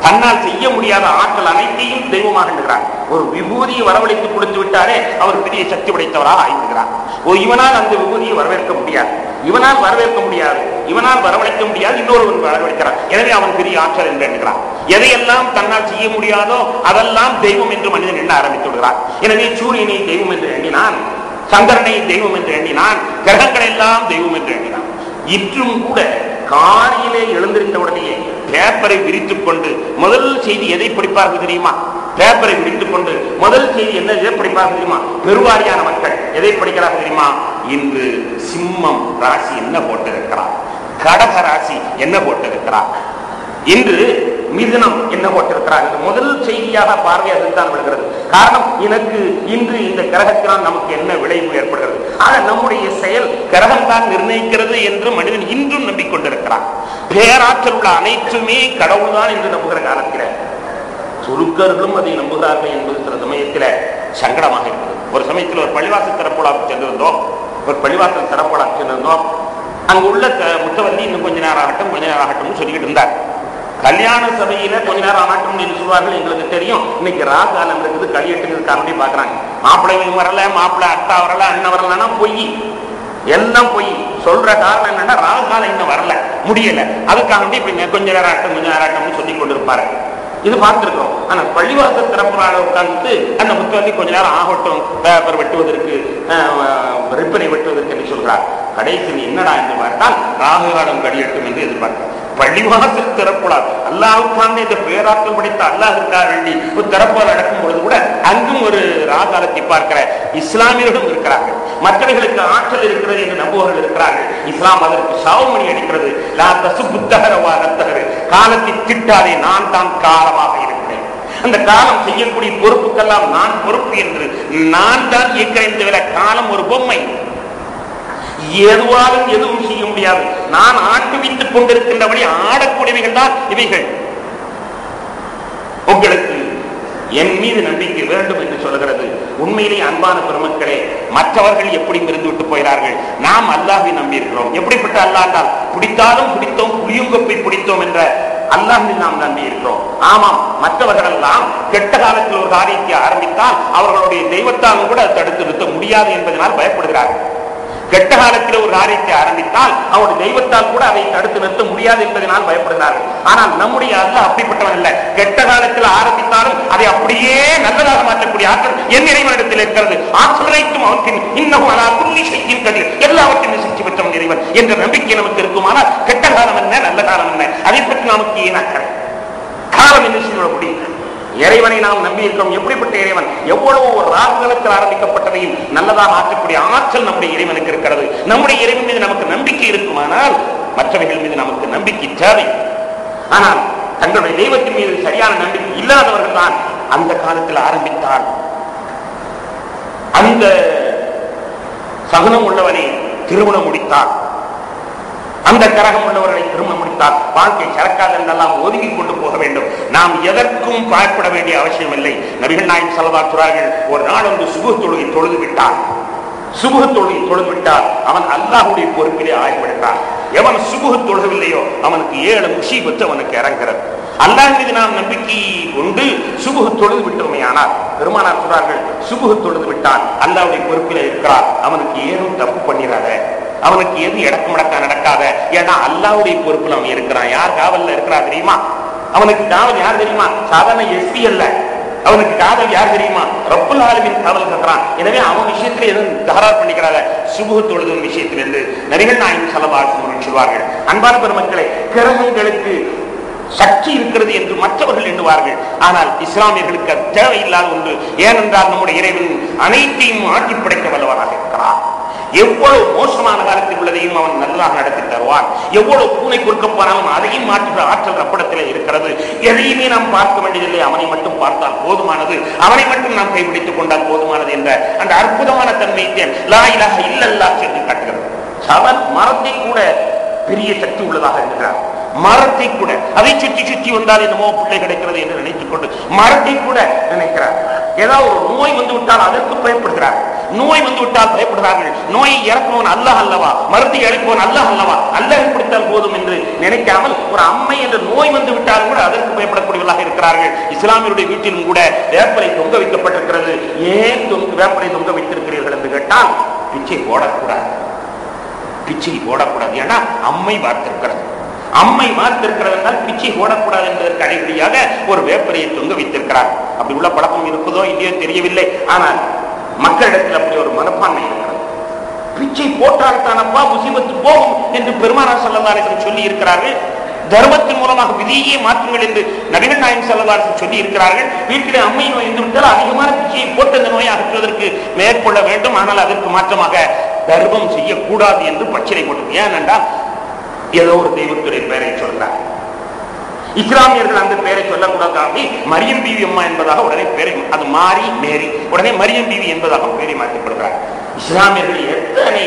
Speaker 1: தன்னால் செய்ய முடியாத ஆற்றல் அனைத்தையும் தெய்வமாக எண்ணுகிறார் ஒரு விபூதியை வரவழைத்து கொடுத்து விட்டாரே அவர் பெரிய சக்தி படைத்தவராக ஆய்வுகிறார் ஓ இவனால் அந்த விபூதியை வரவேற்க முடியாது இவனால் வரவேற்க முடியாது இவனால் வரவழைக்க முடியாது இன்னொருவன் வரவழைக்கிறான் எனவே அவன் பெரிய ஆற்றல் என்று எண்ணுகிறான் எதையெல்லாம் தன்னால் செய்ய முடியாதோ அதெல்லாம் தெய்வம் என்று மனிதன் எண்ண ஆரம்பித்து விடுகிறான் எனவே சூரியனை தெய்வம் என்று எண்ணினான் சந்திரனை தெய்வம் என்று எண்ணினான் கிரகங்கள் எல்லாம் தெய்வம் என்று எண்ணினான் இன்றும் கூட காலையிலே எழுந்திருந்த உடனேயே பேப்பரை விரித்துக் கொண்டு முதல் செய்தி எதை படிப்பார்கள் தெரியுமா பேப்பரை விரித்துக் கொண்டு முதல் செய்தி என்ன எதை படிப்பார்கள் தெரியுமா பெருவாரியான மக்கள் எதை படிக்கிறார்கள் தெரியுமா இன்று சிம்மம் ராசி என்ன போட்டிருக்கிறார் கடக ராசி என்ன போட்டிருக்கிறார் இன்று மிதுனம் என்ன போட்டிருக்கிறார் என்று முதல் செய்தியாக பார்வை அதுதான் விழுகிறது காரணம் எனக்கு இன்று இந்த கிரகத்தினால் நமக்கு என்ன விளைவு ஏற்படுகிறது ஆக நம்முடைய செயல் கிரகம் தான் நிர்ணயிக்கிறது என்று மனிதன் இன்றும் நம்பிக்கொண்டிருக்கிறான் பேராற்றல் உள்ள அனைத்துமே கடவுள்தான் என்று நம்புகிற காலத்தில் துருக்கர்களும் அதை நம்புகிறார்கள் என்பது சில சமயத்தில் சங்கடமாக இருக்கிறது ஒரு சமயத்தில் ஒரு பள்ளிவாசல் திறப்போலாவுக்கு சென்றிருந்தோம் ஒரு பள்ளிவாசல் திறப்போலாவுக்கு சென்றிருந்தோம் அங்கு உள்ள க- முத்தவல்லி இன்னும் கொஞ்ச நேரம் ஆகட்டும் கொஞ்ச நேரம் ஆகட்டும்னு சொல்லிக்கிட்டு இருந்தார் கல்யாண சபையில கொஞ்ச நேரம் ஆகட்டும் என்று சொல்வார்கள் எங்களுக்கு தெரியும் இன்னைக்கு ராகாலம் இருக்குது கல்யாணத்துக்கு பாக்குறாங்க மாப்பிள்ளை வரல மாப்பிள்ளை அத்தா வரல அண்ணன் வரலன்னா பொய் எல்லாம் பொய் சொல்ற காரணம் என்னன்னா ராகாலம் இன்னும் வரல முடியல அதுக்காக வேண்டி இப்படி கொஞ்ச நேரம் ஆகட்டும் கொஞ்ச நேரம் ஆகட்டும்னு சொல்லி கொண்டிருப்பாரு இது பார்த்திருக்கோம் ஆனா பள்ளிவாசல் திறப்புறால உட்கார்ந்து அந்த முத்தவல்லி கொஞ்ச நேரம் ஆகட்டும் பேப்பர் வெட்டுவதற்கு ரிப்பனை வெட்டுவதற்கு என்று சொல்கிறார் கடைசியில் என்னடா என்று பார்த்தால் ராகுகாலம் கடியட்டும் என்று எதிர்பார்க்கிறார் பள்ளிவாசல் திறப்புலார் அல்லாஹுக்கான இந்த பேராற்றல் படைத்த அல்லாஹுக்காக வேண்டி ஒரு திறப்பால் நடக்கும் பொழுது கூட அங்கும் ஒரு ராகாலத்தை பார்க்கிற இஸ்லாமியர்களும் இருக்கிறார்கள் மற்றவர்களுக்கு ஆற்றல் இருக்கிறது என்று நம்புவர்கள் இருக்கிறார்கள் இஸ்லாம் அதற்கு சாவுமணி அடிக்கிறது லா தசு புத்தகரவா நத்தகரு காலத்தை திட்டாதே நான் தான் காலமாக இருக்கிறேன் அந்த காலம் செய்யக்கூடிய பொறுப்புக்கெல்லாம் நான் பொறுப்பு என்று நான் தான் இயக்கிறேன் தவிர காலம் ஒரு பொம்மை எதுவாலும் எதுவும் செய்ய முடியாது நான் ஆட்டுவித்துக் கொண்டிருக்கின்றபடி ஆடக்கூடியவைகள் தான் இவைகள் உங்களுக்கு என் மீது நம்பிக்கை வேண்டும் என்று சொல்கிறது உண்மையிலே அன்பான பெருமக்களே மற்றவர்கள் எப்படி இருந்து விட்டு போகிறார்கள் நாம் அல்லாஹை நம்பி இருக்கிறோம் எப்படிப்பட்ட அல்லாஹ் என்றால் பிடித்தாலும் பிடித்தோம் புளியுங்கொப்பை பிடித்தோம் என்ற அல்லாஹில் நாம் நம்பி இருக்கிறோம் ஆமாம் மற்றவர்கள் எல்லாம் கெட்ட காலத்தில் ஒரு காரியத்தை ஆரம்பித்தால் அவர்களுடைய தெய்வத்தாலும் கூட அதை தடுத்து நிறுத்த முடியாது என்பதனால் பயப்படுகிறார்கள் கெட்ட காலத்தில் ஒரு காரியத்தை ஆரம்பித்தால் அவருடைய தெய்வத்தால் கூட அதை தடுத்து நிறுத்த முடியாது என்பதனால் பயப்படுகிறார்கள் ஆனால் நம்முடைய அல்ல அப்படிப்பட்டவன் அல்ல கெட்ட காலத்தில் ஆரம்பித்தாலும் அதை அப்படியே நல்லதாக மாற்றக்கூடிய ஆற்றல் என் இறைவனிடத்தில் இருக்கிறது ஆற்றல் அனைத்தும் அவற்றின் இன்னும் அலா புள்ளி செய்யும் கதிர் எல்லாவற்றையும் சக்தி பெற்றவன் இறைவன் என்ற நம்பிக்கை நமக்கு இருக்குமானால் கெட்ட காலம் என்ன நல்ல காலம் என்ன அதை பற்றி நமக்கு ஏன் அக்கறை காலம் என்ன செய்ய முடியும் இறைவனை நாம் நம்பி இருக்கிறோம் எப்படிப்பட்ட இறைவன் எவ்வளவு ஒரு ராகுலத்தில் ஆரம்பிக்கப்பட்டதையும் நல்லதாக ஆற்றக்கூடிய ஆற்றல் நம்முடைய இறைவனுக்கு இருக்கிறது நம்முடைய இறைவன் மீது நமக்கு நம்பிக்கை இருக்குமானால் மற்றவைகள் மீது நமக்கு நம்பிக்கை தேவை ஆனால் தங்களுடைய தெய்வத்தின் மீது சரியான நம்பிக்கை இல்லாதவர்கள் தான் அந்த காலத்தில் ஆரம்பித்தால் அந்த சகுனம் உள்ளவனை திருமணம் முடித்தார் அந்த கரகம் உள்ளவர்களை திருமணம் முடித்தால் வாழ்க்கை சரக்காது என்றெல்லாம் ஒதுங்கி கொண்டு போக வேண்டும் நாம் எதற்கும் பயப்பட வேண்டிய அவசியம் இல்லை நபிகள் நாயகம் செலவாக்குறார்கள் ஒரு நாள் வந்து சுபு தொழுகை தொழுது விட்டார் சுபுக தொழுகை தொழுது விட்டால் அவன் அல்லாஹுடைய பொறுப்பிலே ஆய்வுபடுகிறான் எவன் சுபுக தொழுகவில்லையோ அவனுக்கு ஏழு முஷீபத்து அவனுக்கு இறங்குறது அல்லாஹ் மீது நாம் நம்பிக்கை கொண்டு சுபுகு தொழுது விட்டோமையானால் பெருமானார் சொல்றார்கள் சுபுகு தொழுது விட்டான் அல்லாவுடைய பொறுப்பில் இருக்கிறார் அவனுக்கு ஏதும் தப்பு பண்ணிடாத அவனுக்கு எது இடக்கு முடக்கா நடக்காத ஏன்னா அல்லாவுடைய பொறுப்புல அவன் இருக்கிறான் யார் காவல்ல இருக்கிறா தெரியுமா அவனுக்கு காவல் யார் தெரியுமா சாதாரண எஸ்பி அல்ல அவனுக்கு காவல் யார் தெரியுமா ரப்புல் ஆலமின் காவல் கட்டுறான் எனவே அவன் விஷயத்துல எதுவும் தகராறு பண்ணிக்கிறாத சுபுக தொழுதும் விஷயத்திலிருந்து நரிகள் நாயின் செலவாகும் சொல்வார்கள் அன்பான பெருமக்களே கிரகங்களுக்கு சக்தி இருக்கிறது என்று மற்றவர்கள் எண்ணுவார்கள் ஆனால் இஸ்லாமியர்களுக்கு அது தேவையில்லாத ஒன்று ஏனென்றால் நம்முடைய இறைவன் அனைத்தையும் ஆட்டி படைக்க வல்லவராக இருக்கிறார் எவ்வளவு மோசமான காலத்தில் உள்ளதையும் அவன் நல்லதாக நடத்தி தருவான் எவ்வளவு பூனை கொடுக்க போனாலும் அதையும் மாற்றுகிற ஆற்றல் ரப்படத்திலே இருக்கிறது எதையுமே நாம் பார்க்க வேண்டியதில்லை அவனை மட்டும் பார்த்தால் போதுமானது அவனை மட்டும் நாம் கைப்பிடித்துக் கொண்டால் போதுமானது என்ற அந்த அற்புதமான தன்மையை லா இலாஹ இல்லல்லா என்று காட்டுகிறது அவன் மரத்தை கூட பெரிய சக்தி உள்ளதாக இருக்கிறார் மரத்தை கூட அதை சுற்றி சுற்றி வந்தால் என்னமோ பிள்ளை கிடைக்கிறது என்று நினைத்துக் கொண்டு மரத்தை கூட நினைக்கிறார் ஏதாவது ஒரு நோய் வந்து விட்டால் அதற்கு பயப்படுகிறார் நோய் வந்து விட்டால் பயப்படுகிறார்கள் நோயை இறக்குவன் அல்லாஹ் அல்லவா மருந்தை அளிப்பவன் அல்லாஹ் அல்லவா அல்லாஹ் பிடித்தால் போதும் என்று நினைக்காமல் ஒரு அம்மை என்ற நோய் வந்து விட்டாலும் கூட அதற்கு பயப்படக்கூடியவர்களாக இருக்கிறார்கள் இஸ்லாமியருடைய வீட்டிலும் கூட வேப்பலை தொங்க வைக்கப்பட்டிருக்கிறது ஏன் தொங்க- வேப்பலை தொங்க வைத்திருக்கிறீர்கள் என்று கேட்டால் பிச்சை போடக்கூடாது பிச்சை போடக்கூடாது ஏன்னா அம்மை வார்த்திருக்கிறது அம்மை வார்த்திருக்கிறது என்றால் பிச்சை போடக்கூடாது என்பதற்கு அடிப்படையாக ஒரு வேப்பரையை தொங்க வைத்திருக்கிறார் அப்படி உள்ள பழக்கம் இருக்குதோ இல்லையோ தெரியவில்லை ஆனால் மக்களிடத்தில் அப்படி ஒரு மனப்பான்மை இருக்கிறது பிச்சை போட்டால் தானப்பா முசீபத்து போகும் என்று பெருமானார் சல்லல்லாஹு சொல்லி இருக்கிறார்கள் தர்மத்தின் மூலமாக விதியை மாற்றுங்கள் என்று நபிகள் நாயகம் சல்லல்லாஹு சொல்லி இருக்கிறார்கள் வீட்டிலே அம்மை நோய் இருந்து விட்டால் அதிகமான பிச்சையை போட்டு அந்த நோயை அகற்றுவதற்கு மேற்கொள்ள வேண்டும் ஆனால் அதற்கு மாற்றமாக தர்மம் செய்யக்கூடாது என்று பச்சிலை போட்டது ஏனென்றால் ஏதோ ஒரு தெய்வத்துடைய பெயரை சொல்றார் இஸ்லாமியர்கள் அந்த பெயரை சொல்லக்கூடாது மரியம் பீவி அம்மா என்பதாக உடனே பெயரை அது மாறி மேரி உடனே மரியம் பீவி என்பதாக பெயரை மாற்றப்படுகிறார் இஸ்லாமியர்கள் எத்தனை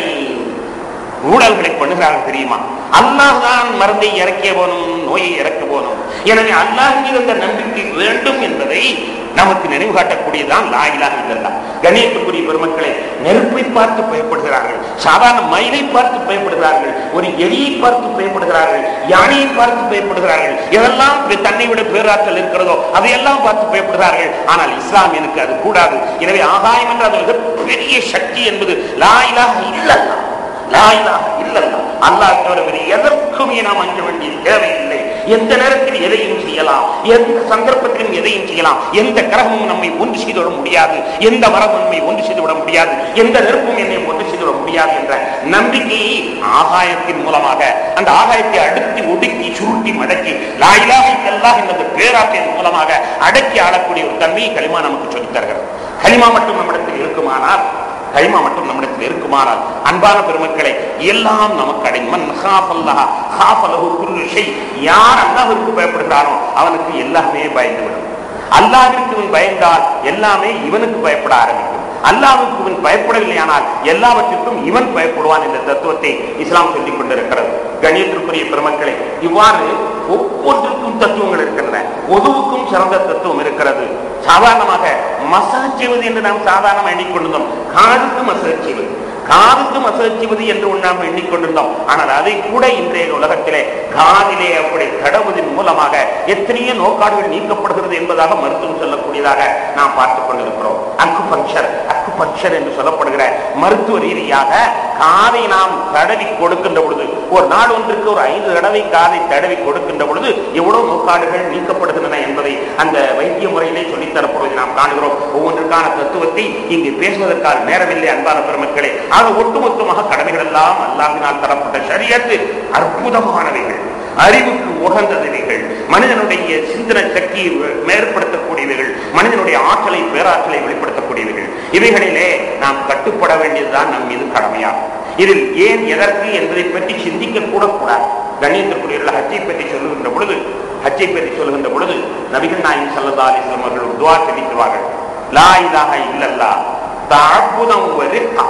Speaker 1: ஊழல்களை பண்ணுகிறார்கள் தெரியுமா அல்லாஹ் தான் மருந்தை இறக்கிய போனும் நோயை இறக்க போனும் எனவே அல்லாஹ் மீது அந்த நம்பிக்கை வேண்டும் என்பதை நமக்கு நினைவு காட்டக்கூடியதான் லாயிலாக இல்லல்லா கணேசக்குரிய பெருமக்களை நெருப்பை பார்த்து பயப்படுகிறார்கள் சாதாரண மயிலை பார்த்து பயப்படுகிறார்கள் ஒரு எலியை பார்த்து பயப்படுகிறார்கள் யானையை பார்த்து பயப்படுகிறார்கள் எதெல்லாம் தன்னை விட பேராற்றல் இருக்கிறதோ அதையெல்லாம் பார்த்து பயப்படுகிறார்கள் ஆனால் இஸ்லாம் எனக்கு அது கூடாது எனவே ஆகாயம் என்ற அது மிகப்பெரிய சக்தி என்பது லாயிலாக இல்லல்லா லாயிலாக இல்லல்லா அல்லாஹ் தவிர வேறு எதற்குமே நாம் அஞ்ச வேண்டிய தேவையில்லை எந்த நேரத்தில் எதையும் செய்யலாம் எந்த சந்தர்ப்பத்திலும் எதையும் செய்யலாம் எந்த கிரகமும் நம்மை ஒன்று செய்து விட முடியாது எந்த மரமும் நம்மை ஒன்று செய்து விட முடியாது எந்த நெருப்பும் என்னை ஒன்று செய்து விட முடியாது என்ற நம்பிக்கையை ஆகாயத்தின் மூலமாக அந்த ஆகாயத்தை அடுத்து ஒடுக்கி சுருட்டி மடக்கி லாயிலாக இல்லல்லாஹ் என்ற பேராற்றின் மூலமாக அடக்கி ஆளக்கூடிய ஒரு தன்மையை களிமா நமக்கு சொல்லித் தருகிறது களிமா மட்டும் நம்மிடத்தில் இருக்குமானால் கைமா மட்டும் நம்மிடத்தில் இருக்குமானால் அன்பான பெருமக்களை எல்லாம் நமக்கு அடை மன் ஹாஃபல்லஹ ஹாஃபலஹு குல்லு ஷை யார் அல்லாஹ்விற்கு பயப்படுகிறானோ அவனுக்கு எல்லாமே பயந்து விடும் அல்லாஹ்விற்கு இவன் பயந்தால் எல்லாமே இவனுக்கு பயப்பட ஆரம்பிக்கும் அல்லாஹ்வுக்கு இவன் பயப்படவில்லையானால் எல்லாவற்றிற்கும் இவன் பயப்படுவான் என்ற தத்துவத்தை இஸ்லாம் சொல்லிக் கொண்டிருக்கிறது கணியத்திற்குரிய பெருமக்களை இவ்வாறு ஒவ்வொன்றுக்கும் தத்துவங்கள் இருக்கின்றன ஒதுவுக்கும் சிறந்த தத்துவம் இருக்கிறது சாதாரணமாக மசாஜ் செய்வது என்று நாம் சாதாரணமாக எண்ணிக்கொண்டிருந்தோம் காதுக்கு மசாஜ் செய்வது காதுக்கு மசாஜ் செய்வது என்று ஒன்று நாம் எண்ணிக்கொண்டிருந்தோம் ஆனால் அதை கூட இன்றைய உலகத்திலே காதிலே அப்படி தடவுவதன் மூலமாக எத்தனையோ நோக்காடுகள் நீக்கப்படுகிறது என்பதாக மருத்துவம் சொல்லக்கூடியதாக நாம் பார்த்துக் கொண்டிருக்கிறோம் அக்கு பங்கர் அக்கு பங்கர் என்று சொல்லப்படுகிற மருத்துவ ரீதியாக காதை நாம் தடவி கொடுக்கின்ற பொழுது ஒரு நாள் ஒன்றுக்கு ஒரு ஐந்து தடவை காதை தடவி கொடுக்கின்ற பொழுது எவ்வளவு நோக்காடுகள் நீக்கப்படுகின்றன என்பதை அந்த வைத்திய முறையிலே சொல்லித் தரப்படுவதை நாம் காணுகிறோம் ஒவ்வொன்றுக்கான தத்துவத்தை இங்கு பேசுவதற்கான நேரமில்லை அன்பான பெருமக்களே ஆக ஒட்டுமொத்தமாக கடமைகள் எல்லாம் அல்லாஹினால் தரப்பட்ட சரியத்து அற்புதமானவைகள் அறிவுக்கு உகந்தவைகள் மனிதனுடைய சிந்தனை சக்தியை மேற்படுத்தக்கூடியவைகள் மனிதனுடைய ஆற்றலை பேராற்றலை வெளிப்படுத்தக்கூடியவைகள் இவைகளிலே நாம் கட்டுப்பட வேண்டியதுதான் நம் மீது கடமையாகும் இதில் ஏன் எதற்கு என்பதை பற்றி சிந்திக்க கூட கூடாது கண்ணியத்திற்குரியவர்கள் ஹஜ்ஜை பற்றி சொல்லுகின்ற பொழுது ஹஜ்ஜை பற்றி சொல்லுகின்ற பொழுது நபிகள் நாயகம் சல்லா அலிஸ்லாம் அவர்கள் ஒரு துவா தெரிவித்துவார்கள் லா இலாஹ இல்லல்லா தஅப்புதம் வ ரிக்கா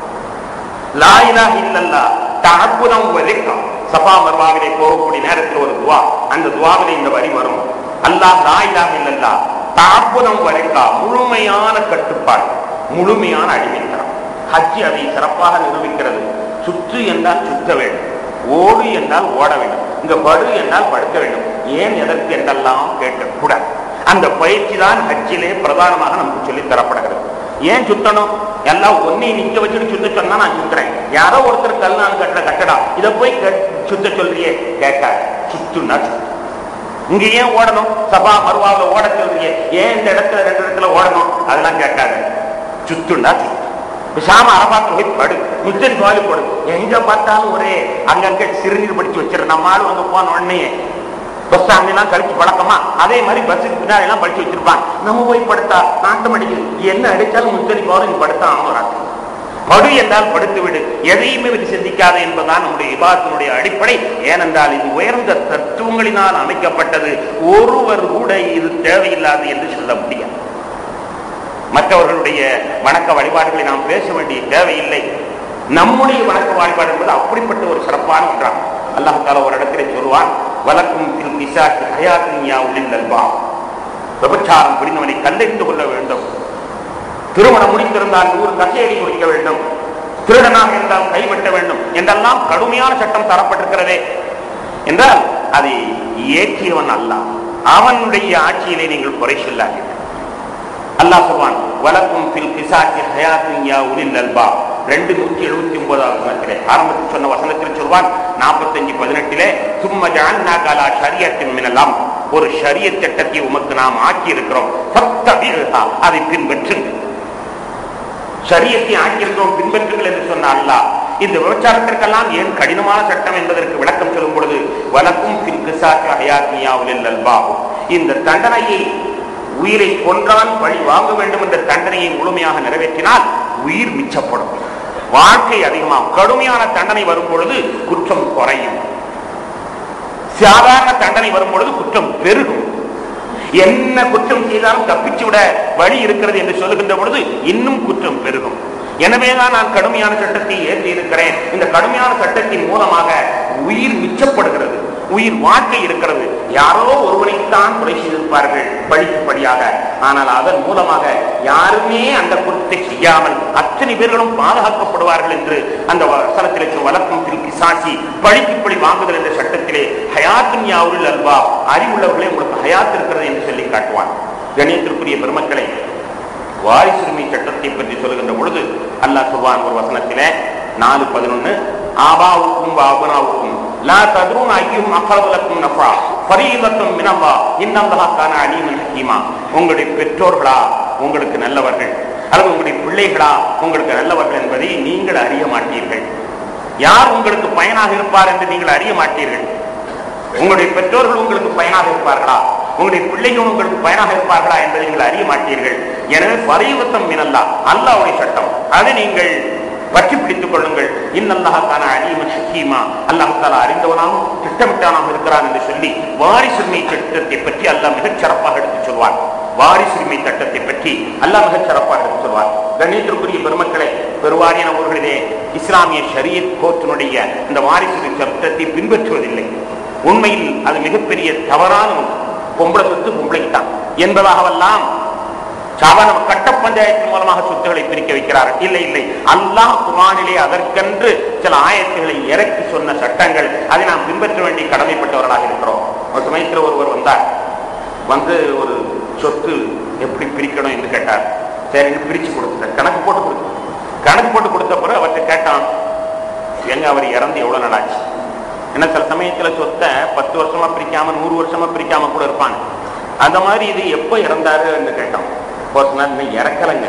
Speaker 1: லா இலாஹ இல்லல்லா தஅப்புதம் வ ரிக்கா சஃபா மர்வாவிலே போகக்கூடிய நேரத்தில் ஒரு துவா அந்த துவாவிலே இந்த வரி வரும் அல்லாஹ் லா இலாஹ இல்லல்லா தஅப்புதம் வ ரிக்கா முழுமையான கட்டுப்பாடு முழுமையான அடிமைத்தனம் ஹஜ் அதை சிறப்பாக நிரூபிக்கிறது சுற்று என்றால் சுத்த வேண்டும் ஓடு என்றால் ஓட வேண்டும் இங்க படு என்றால் படுக்க வேண்டும் ஏன் எதற்கு என்றெல்லாம் கேட்கக்கூடாது அந்த பயிற்சி தான் ஹஜ்ஜிலே பிரதானமாக நமக்கு சொல்லித் தரப்படுகிறது ஏன் சுத்தணும் எல்லாம் ஒன்னை நிக்க வச்சுட்டு சுத்த சொன்னா நான் சுத்துறேன் யாரோ ஒருத்தர் கல்லான் கட்டுற கட்டடம் இதை போய் கட்- சுத்த சொல்றியே கேட்காது சுத்துனா சுத்து இங்க ஏன் ஓடணும் சபா மருவாவில ஓட சொல்றீங்க ஏன் இந்த இடத்துல ரெண்டு இடத்துல ஓடணும் அதெல்லாம் கேட்காது சுத்துண்டா சுத்து பேசாம அரபாத்துல போய் படு முத்தன் தோலி போடு எங்க பார்த்தாலும் ஒரே அங்கங்க சிறுநீர் படிச்சு வச்சிரு நம்ம ஆளு வந்து போன உடனே பஸ் ஸ்டாண்ட்லாம் கழிச்சு பழக்கமா அதே மாதிரி பஸ்ஸுக்கு பின்னாடி எல்லாம் படிச்சு வச்சிருப்பான் நம்ம போய் படுத்தா நாட்டம் அடிக்குது என்ன அடிச்சாலும் முத்தனி போற நீ படுத்தா ஆகணும் படு என்றால் படுத்து விடு எதையுமே இது சிந்திக்காது என்பதுதான் நம்முடைய விவாதத்தினுடைய அடிப்படை ஏனென்றால் இது உயர்ந்த தத்துவங்களினால் அமைக்கப்பட்டது ஒருவர் கூட இது தேவையில்லாது என்று சொல்ல முடியாது மற்றவர்களுடைய வணக்க வழிபாடுகளை நாம் பேச வேண்டிய தேவையில்லை நம்முடைய வணக்க வழிபாடு என்பது அப்படிப்பட்ட ஒரு சிறப்பான ஒன்றாகும் அல்லாஹால ஒரு இடத்திலே சொல்வான் வழக்கும் திரு பிசாக்கு ஹயாத்தின் யா உள்ளில் விபச்சாரம் புரிந்தவனை கண்டறிந்து கொள்ள வேண்டும் திருமணம் முடிந்திருந்தால் நூறு கசையடி குடிக்க வேண்டும் திருடனாக இருந்தால் கைவிட்ட வேண்டும் என்றெல்லாம் கடுமையான சட்டம் தரப்பட்டிருக்கிறதே என்றால் அதை ஏற்றியவன் அல்ல அவனுடைய ஆட்சியிலே நீங்கள் குறை சொல்லாதீர்கள் அல்லாஹ் சொல்வான் வலக்கும் பில் கிசாசி ஹயாத்தின் யா உலில் அல்பா ரெண்டு நூற்றி எழுபத்தி ஒன்பதாவது வசனத்திலே ஆரம்பத்தில் சொன்ன வசனத்தில் சொல்வான் நாற்பத்தஞ்சு பதினெட்டிலே சும்ம ஜான்னா காலா ஷரியத்தின் மினலாம் ஒரு ஷரிய சட்டத்தை உமக்கு நாம் ஆக்கி இருக்கிறோம் சப்தபிஹா அதை பின்பற்றுங்கள் ஷரியத்தை ஆக்கியிருக்கிறோம் பின்பற்றுங்கள் என்று சொன்ன அல்லாஹ் இந்த விபச்சாரத்திற்கெல்லாம் ஏன் கடினமான சட்டம் என்பதற்கு விளக்கம் சொல்லும் பொழுது வலக்கும் பின் கிசாசி ஹயாத்தியா உலில் அல்பா இந்த தண்டனையை உயிரை கொன்றால் வழி வாங்க வேண்டும் என்ற தண்டனையை முழுமையாக நிறைவேற்றினால் உயிர் மிச்சப்படும் வாழ்க்கை அதிகமாகும் கடுமையான தண்டனை வரும் பொழுது குற்றம் குறையும் சாதாரண தண்டனை வரும் பொழுது குற்றம் பெருகும் என்ன குற்றம் செய்தாலும் தப்பிச்சு விட வழி இருக்கிறது என்று சொல்லுகின்ற பொழுது இன்னும் குற்றம் பெருகும் எனவேதான் நான் கடுமையான சட்டத்தை ஏற்றி இருக்கிறேன் இந்த கடுமையான சட்டத்தின் மூலமாக உயிர் மிச்சப்படுகிறது உயிர் வாழ்க்கை இருக்கிறது யாரோ ஒருவனைத்தான் கொலை செய்திருப்பார்கள் படிக்கப்படியாக ஆனால் அதன் மூலமாக யாருமே அந்த குற்றத்தை செய்யாமல் அத்தனை பேர்களும் பாதுகாக்கப்படுவார்கள் என்று அந்த வசனத்தில் வழக்கம் திருப்பி சாட்சி பழிக்கு பழி வாங்குதல் என்ற சட்டத்திலே ஹயாத்தின் யாவரில் அல்வா அறிவுள்ளவர்களே உங்களுக்கு ஹயாத் இருக்கிறது என்று சொல்லி காட்டுவான் கணியத்திற்குரிய பெருமக்களை வாரிசுரிமை சட்டத்தை பற்றி சொல்லுகின்ற பொழுது அல்லாஹ் சொல்வான் ஒரு வசனத்திலே நாலு பதினொன்னு ஆபாவுக்கும் பாபனாவுக்கும் லா தத்ரூன் ஐயும் அக்கரதுலக்கும் நஃபா ஃபரீதத்தும் மினல்லா இன்னல்லாஹ் கான அலீமன் ஹக்கீமா உங்களுடைய பெற்றோர்களா உங்களுக்கு நல்லவர்கள் அல்லது உங்களுடைய பிள்ளைகளா உங்களுக்கு நல்லவர்கள் என்பதை நீங்கள் அறிய மாட்டீர்கள் யார் உங்களுக்கு பயனாக இருப்பார் என்று நீங்கள் அறிய மாட்டீர்கள் உங்களுடைய பெற்றோர்கள் உங்களுக்கு பயனாக இருப்பார்களா உங்களுடைய பிள்ளைகள் உங்களுக்கு பயனாக இருப்பார்களா என்பதை நீங்கள் அறிய மாட்டீர்கள் எனவே பரிவத்தம் மினல்லா அல்லாவுடைய சட்டம் அதை நீங்கள் பற்றி பிடித்துக் கொள்ளுங்கள் இன்னல்லாஹான அலீமன் ஹக்கீமா அல்லாஹ் தாலா அறிந்தவனாகவும் திட்டமிட்டானாக இருக்கிறான் என்று சொல்லி வாரிசுரிமை சட்டத்தை பற்றி அல்லாஹ் மிகச் சிறப்பாக எடுத்துச் சொல்வார் வாரிசுரிமை சட்டத்தை பற்றி அல்லாஹ் மிகச் சிறப்பாக எடுத்துச் சொல்வார் கண்ணியத்திற்குரிய பெருமக்களை பெருவாரியான ஊர்களிலே இஸ்லாமிய ஷரியத் கோர்ட்டினுடைய இந்த வாரிசுரிமை சட்டத்தை பின்பற்றுவதில்லை உண்மையில் அது மிகப்பெரிய தவறான ஒன்று பொம்பளை சொத்து பொம்பளைக்கு தான் என்பதாகவெல்லாம் சாதாரண கட்ட பஞ்சாயத்தின் மூலமாக சொத்துக்களை பிரிக்க வைக்கிறார்கள் இல்லை இல்லை அல்லாஹ் குரானிலே அதற்கென்று சில ஆயத்துகளை இறக்கி சொன்ன சட்டங்கள் அதை நாம் பின்பற்ற வேண்டிய கடமைப்பட்டவர்களாக இருக்கிறோம் ஒரு சமயத்தில் ஒருவர் வந்தார் வந்து ஒரு சொத்து எப்படி பிரிக்கணும் என்று கேட்டார் சரின்னு பிரிச்சு கொடுத்தார் கணக்கு போட்டு கொடுத்தார் கணக்கு போட்டு கொடுத்த பிறகு அவர்கிட்ட கேட்டான் எங்க அவர் இறந்து எவ்வளவு நாள் ஆச்சு ஏன்னா சில சமயத்துல சொத்தை பத்து வருஷமா பிரிக்காம நூறு வருஷமா பிரிக்காம கூட இருப்பாங்க அந்த மாதிரி இது எப்ப இறந்தாரு என்று கேட்டோம் ஒரு சொன்னார் இன்னும் இறக்கலைங்க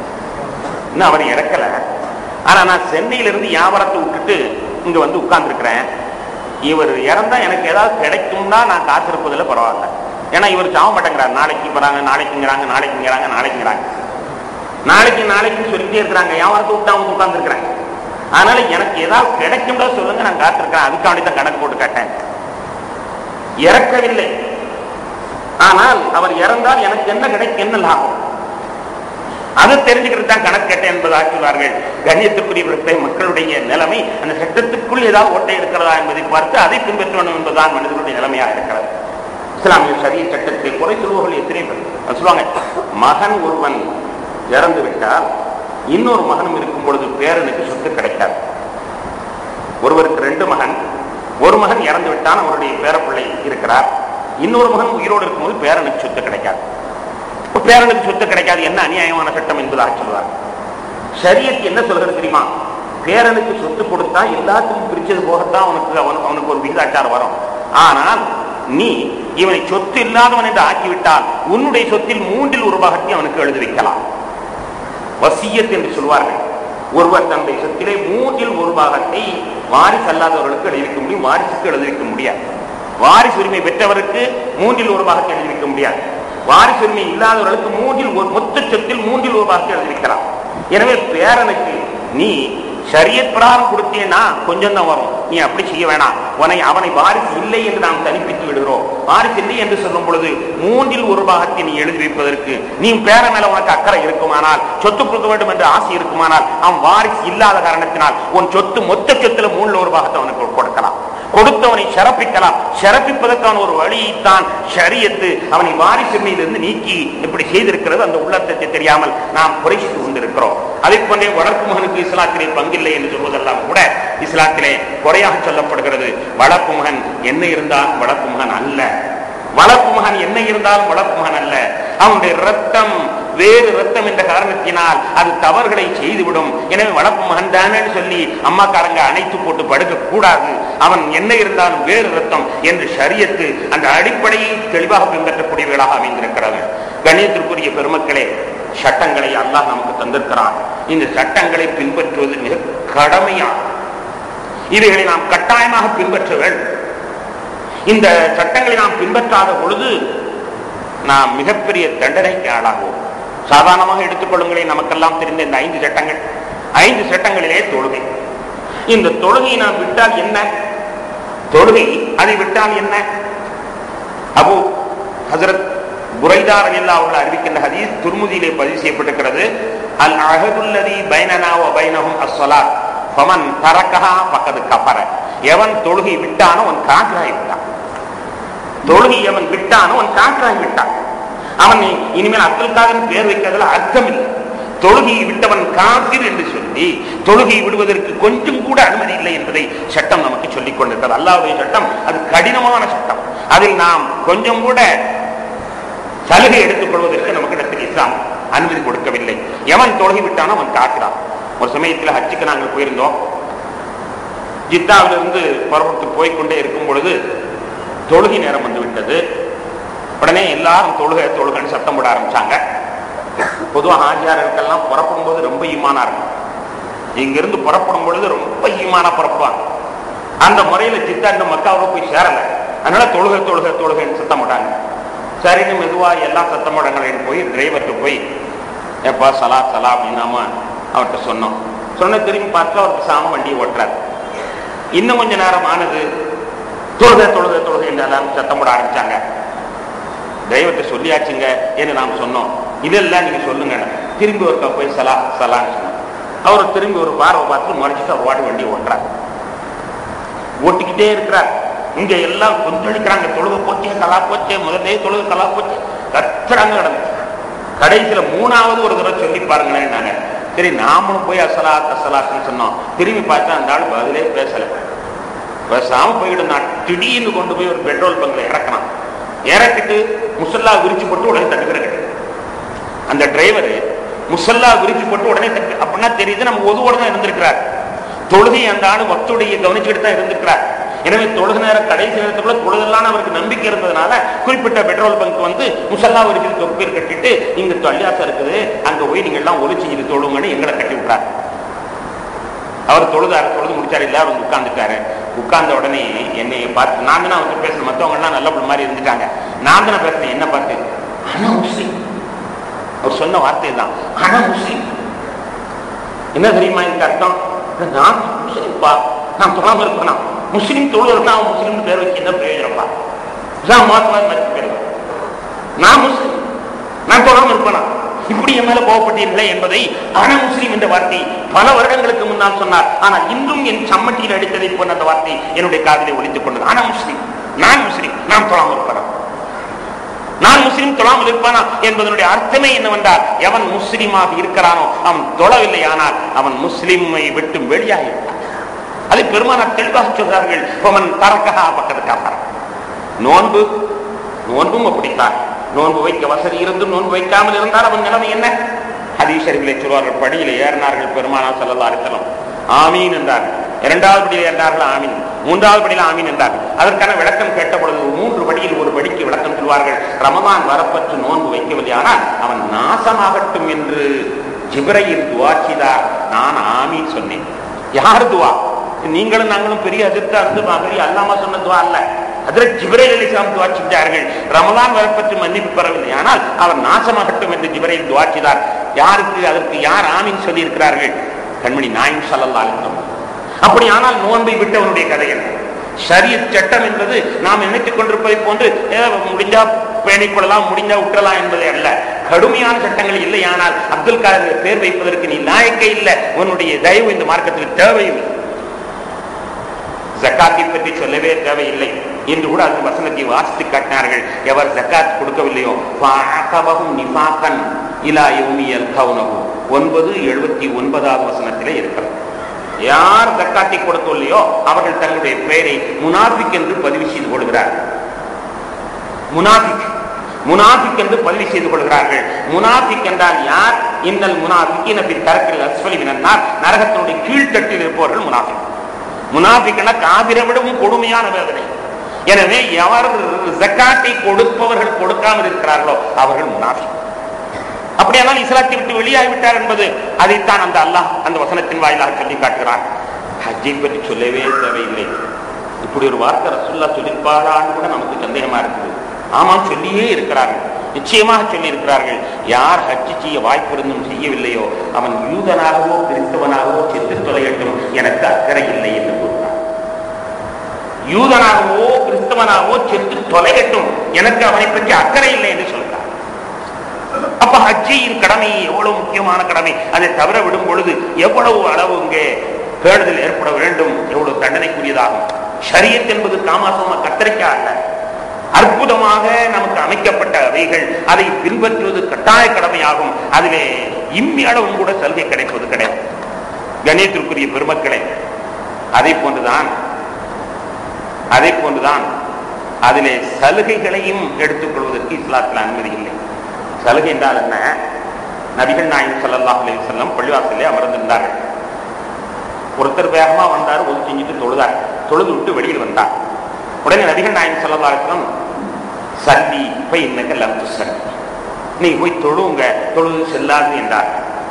Speaker 1: இன்னும் அவர் இறக்கல ஆனா நான் சென்னையில இருந்து வியாபாரத்தை விட்டுட்டு இங்க வந்து உட்கார்ந்துருக்கிறேன் இவர் இறந்தா எனக்கு ஏதாவது கிடைக்கும்னா நான் காத்திருப்பதில் பரவாயில்ல ஏன்னா இவர் சாவ மாட்டேங்கிறார் நாளைக்கு போறாங்க நாளைக்குங்கிறாங்க நாளைக்குங்கிறாங்க நாளைக்குங்கிறாங்க நாளைக்கு நாளைக்கு சொல்லிட்டே இருக்கிறாங்க வியாபாரத்தை விட்டு அவங்க உட்கார்ந்துருக்கிறாங்க அதனால எனக்கு ஏதாவது கிடைக்கும்டா சொல்லுங்க நான் காத்திருக்கிறேன் அதுக்காண்டி தான் கணக்கு போட்டு கேட்டேன் இறக்கவில்லை ஆனால் அவர் இறந்தால் எனக்கு என்ன கிடைக்கும் என்ன லாபம் அதை தெரிஞ்சுக்கிறது தான் கணக்கு கேட்டேன் என்பதாக சொல்வார்கள் கண்ணியத்துக்குரியவர்களை மக்களுடைய நிலைமை அந்த சட்டத்துக்குள் ஏதாவது ஓட்டை இருக்கிறதா என்பதை பார்த்து அதை பின்பற்ற வேண்டும் என்பதுதான் மனிதனுடைய நிலைமையாக இருக்கிறது இஸ்லாமிய சரிய சட்டத்தை குறை சொல்பவர்கள் எத்தனை பேர் சொல்லுவாங்க மகன் ஒருவன் இறந்து விட்டால் இன்னொரு மகனும் இருக்கும் பொழுது பேரனுக்கு சொத்து கிடைக்காது ஒருவருக்கு ரெண்டு மகன் ஒரு மகன் இறந்து விட்டான் அவருடைய பேரப்பிள்ளை இருக்கிறார் இன்னொரு மகன் உயிரோடு இருக்கும்போது பேரனுக்கு சொத்து கிடைக்காது இப்ப பேரனுக்கு சொத்து கிடைக்காது என்ன அநியாயமான சட்டம் என்பதாக சொல்வார் சரியத்து என்ன சொல்கிறது தெரியுமா பேரனுக்கு சொத்து கொடுத்தா எல்லாத்துக்கும் பிரிச்சது போகத்தான் அவனுக்கு அவனுக்கு அவனுக்கு ஒரு விகிதாச்சாரம் வரும் ஆனால் நீ இவனை சொத்து இல்லாதவன் என்று ஆக்கிவிட்டால் உன்னுடைய சொத்தில் மூன்றில் ஒரு பாகத்தை அவனுக்கு எழுதி வைக்கலாம் வசியத் என்று சொல்வார்கள் ஒருவர் தன்னுடைய சொத்திலே மூன்றில் ஒரு பாகத்தை வாரிசு அல்லாதவர்களுக்கு எழுதி வைக்க முடியும் வாரிசுக்கு எழுதி வைக்க முடியாது வாரிசு உரிமை பெற்றவருக்கு மூன்றில் ஒரு பாகத்தை எழுதி வைக்க முடியாது வாரிசு உரிமை இல்லாதவர்களுக்கு மூன்றில் ஒரு மொத்த சொத்தில் மூன்றில் ஒரு பாகத்தை எழுதி வைக்கலாம் எனவே பேரனுக்கு நீ சரியத் பிரகாரம் கொடுத்தேன்னா கொஞ்சம் தான் வரும் நீ அப்படி செய்ய வேணாம் உன்னை அவனை வாரிசு இல்லை என்று நாம் தனிப்பித்து விடுகிறோம் வாரிசு இல்லை என்று சொல்லும் பொழுது மூன்றில் ஒரு பாகத்தை நீ எழுதி வைப்பதற்கு நீ பேர மேல உனக்கு அக்கறை இருக்குமானால் சொத்து கொடுக்க வேண்டும் என்று ஆசை இருக்குமானால் அவன் வாரிசு இல்லாத காரணத்தினால் உன் சொத்து மொத்த சொத்துல மூணுல ஒரு பாகத்தை அவனுக்கு கொடுக்கலாம் கொடுத்தவனை சிறப்பிக்கலாம் சிறப்பிப்பதற்கான ஒரு வழியைத்தான் ஷரியத்து அவனை வாரிசுரிமையிலிருந்து நீக்கி இப்படி செய்திருக்கிறது அந்த உள்ளத்தை தெரியாமல் நாம் குறைத்து கொண்டிருக்கிறோம் அதே போன்றே வளர்ப்பு மகனுக்கு இஸ்லாத்திலே பங்கில்லை என்று சொல்வதெல்லாம் கூட இஸ்லாத்திலே குறையாக சொல்லப்படுகிறது வளர்ப்பு மகன் என்ன இருந்தாலும் வளர்ப்பு மகன் அல்ல வளர்ப்பு மகன் என்ன இருந்தாலும் வளர்ப்பு மகன் அல்ல அவனுடைய ரத்தம் வேறு ரத்தம் என்ற காரணத்தினால் அது தவறுகளை செய்துவிடும் எனவே வளர்ப்பு மகன் தானேன்னு சொல்லி அம்மாக்காரங்க அணைத்து போட்டு படுக்க கூடாது அவன் என்ன இருந்தாலும் வேறு ரத்தம் என்று சரியத்து அந்த அடிப்படையை தெளிவாக பின்பற்றக்கூடியவர்களாக அமைந்திருக்கிறது கணியத்திற்குரிய பெருமக்களே சட்டங்களை அல்லாஹ் நமக்கு தந்திருக்கிறான் இந்த சட்டங்களை பின்பற்றுவது மிக கடமையாகும் இவைகளை நாம் கட்டாயமாக பின்பற்ற வேண்டும் இந்த சட்டங்களை நாம் பின்பற்றாத பொழுது நாம் மிகப்பெரிய தண்டனைக்கு ஆளாகுவோம் சாதாரணமாக எடுத்துக்கொள்ளுங்களேன் நமக்கெல்லாம் தெரிந்த இந்த ஐந்து சட்டங்கள் ஐந்து சட்டங்களிலே தொழுகை இந்த தொழுகையை நாம் விட்டால் என்ன தொழுகை அதை விட்டால் என்ன அபு ஹசரத் புரைதார் எல்லா அவர்கள் அறிவிக்கின்ற ஹதீஸ் துர்முதியிலே பதிவு செய்யப்பட்டிருக்கிறது அல் அஹதுல்லதி பைனனா வ பைனஹும் அஸ்ஸலாத் ஃபமன் தரக்கஹா ஃபக்கது கஃபர எவன் தொழுகை விட்டானோ அவன் காஃபிராகி விட்டான் தொழுகை எவன் விட்டானோ அவன் காஃபிராகி விட்டான் அவன் இனிமேல் அப்துல் காதர் பேர் வைக்கிறதுல அர்த்தம் இல்லை தொழுகையை விட்டவன் காபிர் என்று சொல்லி தொழுகையை விடுவதற்கு கொஞ்சம் கூட அனுமதி இல்லை என்பதை சட்டம் நமக்கு சொல்லிக் கொண்டிருக்கிறது அல்லாவுடைய சட்டம் அது கடினமான சட்டம் அதில் நாம் கொஞ்சம் கூட சலுகை எடுத்துக் கொள்வதற்கு நமக்கு இடத்தில் இஸ்லாம் அனுமதி கொடுக்கவில்லை எவன் தொழுகை விட்டானோ அவன் காக்கிறான் ஒரு சமயத்தில் ஹஜ்ஜுக்கு நாங்கள் போயிருந்தோம் ஜித்தாவிலிருந்து புறப்பட்டு போய்கொண்டே இருக்கும் பொழுது தொழுகை நேரம் வந்து விட்டது உடனே எல்லாரும் தொழுகை தொழுகைன்னு சத்தம் போட ஆரம்பிச்சாங்க பொதுவாக ஆஜியார்களுக்கெல்லாம் புறப்படும் போது ரொம்ப ஈமானா இருக்கும் இங்கிருந்து புறப்படும் பொழுது ரொம்ப ஈமானா புறப்படுவாங்க அந்த முறையில சித்தா இந்த மக்காவோட போய் சேரல அதனால தொழுகை தொழுகை தொழுகைன்னு சத்தம் போட்டாங்க சரின்னு மெதுவா எல்லா சத்தம் போடங்களையும் போய் டிரைவர்கிட்ட போய் எப்பா சலா சலா அப்படின்னு நாம அவர்கிட்ட சொன்னோம் சொன்ன திரும்பி பார்த்து அவருக்கு சாம வண்டியை ஓட்டுறாரு இன்னும் கொஞ்ச நேரம் ஆனது தொழுகை தொழுகை தொழுகை என்று எல்லாரும் சத்தம் போட ஆரம்பிச்சாங்க தெய்வத்தை சொல்லியாச்சுங்க என்று நாம் சொன்னோம் இதெல்லாம் நீங்க சொல்லுங்க திரும்பி ஒருக்கா போய் சலா சலான்னு சொன்னோம் அவர் திரும்பி ஒரு பார்வை பார்த்து மறைச்சிட்டு அவர் வாடி வண்டி ஓட்டுறார் ஓட்டிக்கிட்டே இருக்கிறார் இங்க எல்லாம் கொந்தளிக்கிறாங்க தொழுக போச்சே கலா போச்சே முதலே தொழுக கலா போச்சே கத்துறாங்க நடந்து கடைசியில மூணாவது ஒரு தடவை சொல்லி பாருங்களேன் நாங்க சரி நாமளும் போய் அசலாத் அசலாத்னு சொன்னோம் திரும்பி பார்த்தா அந்த ஆள் பதிலே பேசல பேசாம போயிட்டு நான் திடீர்னு கொண்டு போய் ஒரு பெட்ரோல் பங்க்ல இறக்கணும் இறக்கிட்டு முசல்லா விரிச்சு போட்டு உடனே தட்டுக்கிற அந்த டிரைவர் முசல்லா விரிச்சு போட்டு உடனே தட்டு அப்படின்னா தெரியுது நம்ம ஒதுவோட தான் இருந்திருக்கிறார் தொழுகை அந்த ஆளு பக்துடைய கவனிச்சுக்கிட்டு தான் இருந்திருக்கிறார் எனவே தொழுக நேரம் கடைசி நேரத்துக்குள்ள தொழுதெல்லாம் அவருக்கு நம்பிக்கை இருந்ததுனால குறிப்பிட்ட பெட்ரோல் பங்க் வந்து முசல்லா வரிச்சு தொப்பீர் கட்டிட்டு இங்க தொல்லியாசம் இருக்குது அங்க போய் நீங்க எல்லாம் ஒளிச்சு இது தொழுங்கன்னு எங்களை கட்டி விட்டார் அவர் தொழுதாரு தொழுது முடிச்சாரு எல்லாரும் வந்து உட்கார்ந்துட்டாரு உட்கார்ந்த உடனே என்னை பார்த்து நான் தானே வந்து பேசுறேன் மத்தவங்க எல்லாம் நல்ல பிள்ளை மாதிரி இருந்துட்டாங்க நான் தானே பேசுறேன் என்ன பார்த்து ஆனா முஸ்லீம் அவர் சொன்ன வார்த்தை தான் ஆனா முஸ்லீம் என்ன தெரியுமா இதுக்கு அர்த்தம் நான் முஸ்லீம்ப்பா நான் தொழாம இருப்பேனா முஸ்லீம் தொழுவதுனா அவன் முஸ்லீம் பேர் வச்சு என்ன பிரயோஜனப்பா இதான் மாத்தமாக மதிப்பு பேர் நான் முஸ்லீம் நான் தொழாம இருப்பேனா இப்படி என் மேல கோவப்பட்டீர்களே என்பதை ஆனா முஸ்லீம் என்ற வார்த்தை பல வருடங்களுக்கு முன்னால் சொன்னார் ஆனால் இன்றும் என் சம்மட்டியில் அடித்ததை போன்ற அந்த வார்த்தை என்னுடைய காதலை ஒழித்துக் கொண்டது ஆனா முஸ்லீம் நான் முஸ்லீம் நான் தொழாமல் இருப்பேனா நான் முஸ்லீம் தொழாமல் இருப்பானா என்பதனுடைய அர்த்தமே என்னவென்றால் எவன் முஸ்லீமாக இருக்கிறானோ அவன் தொழவில்லை ஆனால் அவன் முஸ்லீமை விட்டு வெளியாகிவிட்டான் அதை பெருமானார் தெளிவாக சொல்கிறார்கள் அவன் தரக்கா பக்கத்துக்காக நோன்பு நோன்பும் அப்படித்தான் நோன்பு வைக்க வசதி இருந்து நோன்பு வைக்காமல் இருந்தால் அவன் நிலைமை என்ன ஹதீஷர்களை சொல்வார்கள் படியில் ஏறினார்கள் பெருமானா செல்லல்லா அரித்தலம் ஆமீன் என்றார்கள் இரண்டாவது படியில் ஏறினார்கள் ஆமீன் மூன்றாவது படியில் ஆமீன் என்றார்கள் அதற்கான விளக்கம் கேட்ட பொழுது மூன்று படியில் ஒரு படிக்கு விளக்கம் சொல்வார்கள் ரமதான் வரப்பற்று நோன்பு வைக்கவில்லை ஆனால் அவன் நாசமாகட்டும் என்று ஜிபரையில் துவா செய்தார் நான் ஆமீன் சொன்னேன் யார் துவா நீங்களும் நாங்களும் பெரிய அதிர்த்தா இருந்து பெரிய அல்லாமா சொன்ன துவா அல்ல அதில் ஜிபரைல் அலிஸ்லாம் துவா செஞ்சார்கள் ரமலான் வரப்பட்டு மன்னிப்பு பெறவில்லை ஆனால் அவர் நாசமாகட்டும் என்று ஜிபரையில் துவா செய்தார் யாருக்கு அதற்கு யார் ஆமீன் சொல்லி இருக்கிறார்கள் கண்மணி நாயின் சல்லல்லா அலிஸ்லாம் அப்படி ஆனால் நோன்பை விட்டவனுடைய கதை என்ன சரிய சட்டம் என்பது நாம் நினைத்துக் கொண்டிருப்பதை போன்று முடிஞ்சா பேணிக்கொள்ளலாம் முடிஞ்சா விட்டுறலாம் என்பதை அல்ல கடுமையான சட்டங்கள் இல்லை ஆனால் அப்துல் காதர் பேர் வைப்பதற்கு நீ லாயக்கே இல்லை உன்னுடைய தயவு இந்த மார்க்கத்தில் தேவையும் ஜக்காத்தை பற்றி சொல்லவே தேவையில்லை என்று கூட அந்த வசனத்தை வாசித்து காட்டினார்கள் எவர் ஜக்காத் கொடுக்கவில்லையோ ஃபாஅகபஹும் நிஃபாகன் இலா யௌமியல் கௌனஹு ஒன்பது எழுபத்தி ஒன்பதாவது வசனத்திலே இருக்கிறது யார் ஜக்காத்தை கொடுக்கவில்லையோ அவர்கள் தங்களுடைய பெயரை முனாஃபிக் என்று பதிவு செய்து கொள்கிறார்கள் முனாஃபிக் முனாஃபிக் என்று பதிவு செய்து கொள்கிறார்கள் முனாஃபிக் என்றால் யார் இன்னல் முனாஃபிக்கின பின் தரக்கில் அஸ்வலி மினன்னார் நரகத்தினுடைய கீழ்த்தட்டில் இருப்பவர்கள் முனாஃபிக் முனாஃபிக்னா காபிரை விடவும் கொடுமையான வேதனை எனவே எவர் ஜக்காத்தை கொடுப்பவர்கள் கொடுக்காமல் இருக்கிறார்களோ அவர்கள் முனாஃபிக் அப்படியானால் இஸ்லாத்தை விட்டு வெளியாகிவிட்டார் என்பது அதைத்தான் அந்த அல்லாஹ் அந்த வசனத்தின் வாயிலாக சொல்லி காட்டுகிறான் ஹஜ்ஜை பற்றி சொல்லவே தேவையில்லை இப்படி ஒரு வார்த்தை ரசுல்லா சொல்லியிருப்பாரான்னு கூட நமக்கு சந்தேகமா இருக்குது ஆமாம் சொல்லியே இருக்கிறார்கள் நிச்சயமாக சொல்லி இருக்கிறார்கள் யார் ஹஜ்ஜி செய்ய வாய்ப்பு இருந்தும் செய்யவில்லையோ அவன் யூதனாகவோ கிறிஸ்தவனாகவோ செத்து தொலையட்டும் எனக்கு அக்கறை இல்லை என்று கூறுகிறார் யூதனாகவோ கிறிஸ்தவனாகவோ செத்து தொலையட்டும் எனக்கு அவனை பற்றி அக்கறை இல்லை என்று சொல்கிறார் அப்ப ஹஜ்ஜியின் கடமை எவ்வளவு முக்கியமான கடமை அதை தவிர விடும் பொழுது எவ்வளவு அளவு இங்கே பேடுதல் ஏற்பட வேண்டும் எவ்வளவு தண்டனைக்குரியதாகும் ஷரியத் என்பது காமாசமா கத்தரிக்கா அல்ல அற்புதமாக நமக்கு அமைக்கப்பட்ட அவைகள் அதை பின்பற்றுவது கட்டாய கடமையாகும் அதிலே இம்மி அளவும் கூட சலுகை கிடைப்பது கிடையாது கணியத்திற்குரிய பெருமக்களே அதை போன்றுதான் அதை போன்றுதான் அதிலே சலுகைகளையும் எடுத்துக்கொள்வதற்கு இஸ்லாத்தில் அனுமதி இல்லை சலுகை என்றால் என்ன நபிகள் நாயகம் ஸல்லல்லாஹு அலைஹி வஸல்லம் பள்ளிவாசலே அமர்ந்திருந்தார்கள் ஒருத்தர் வேகமா வந்தார் ஒது செஞ்சுட்டு தொழுதார் தொழுது விட்டு வெளியில் வந்தார் உடனே நபிகள் நாயகம் ஸல்லல்லாஹு அலைஹி வஸல்லம் சல்லி போய் இன்னக்க லம் துசல்லி நீ போய் தொழுவுங்க தொழுது செல்லாது என்றார்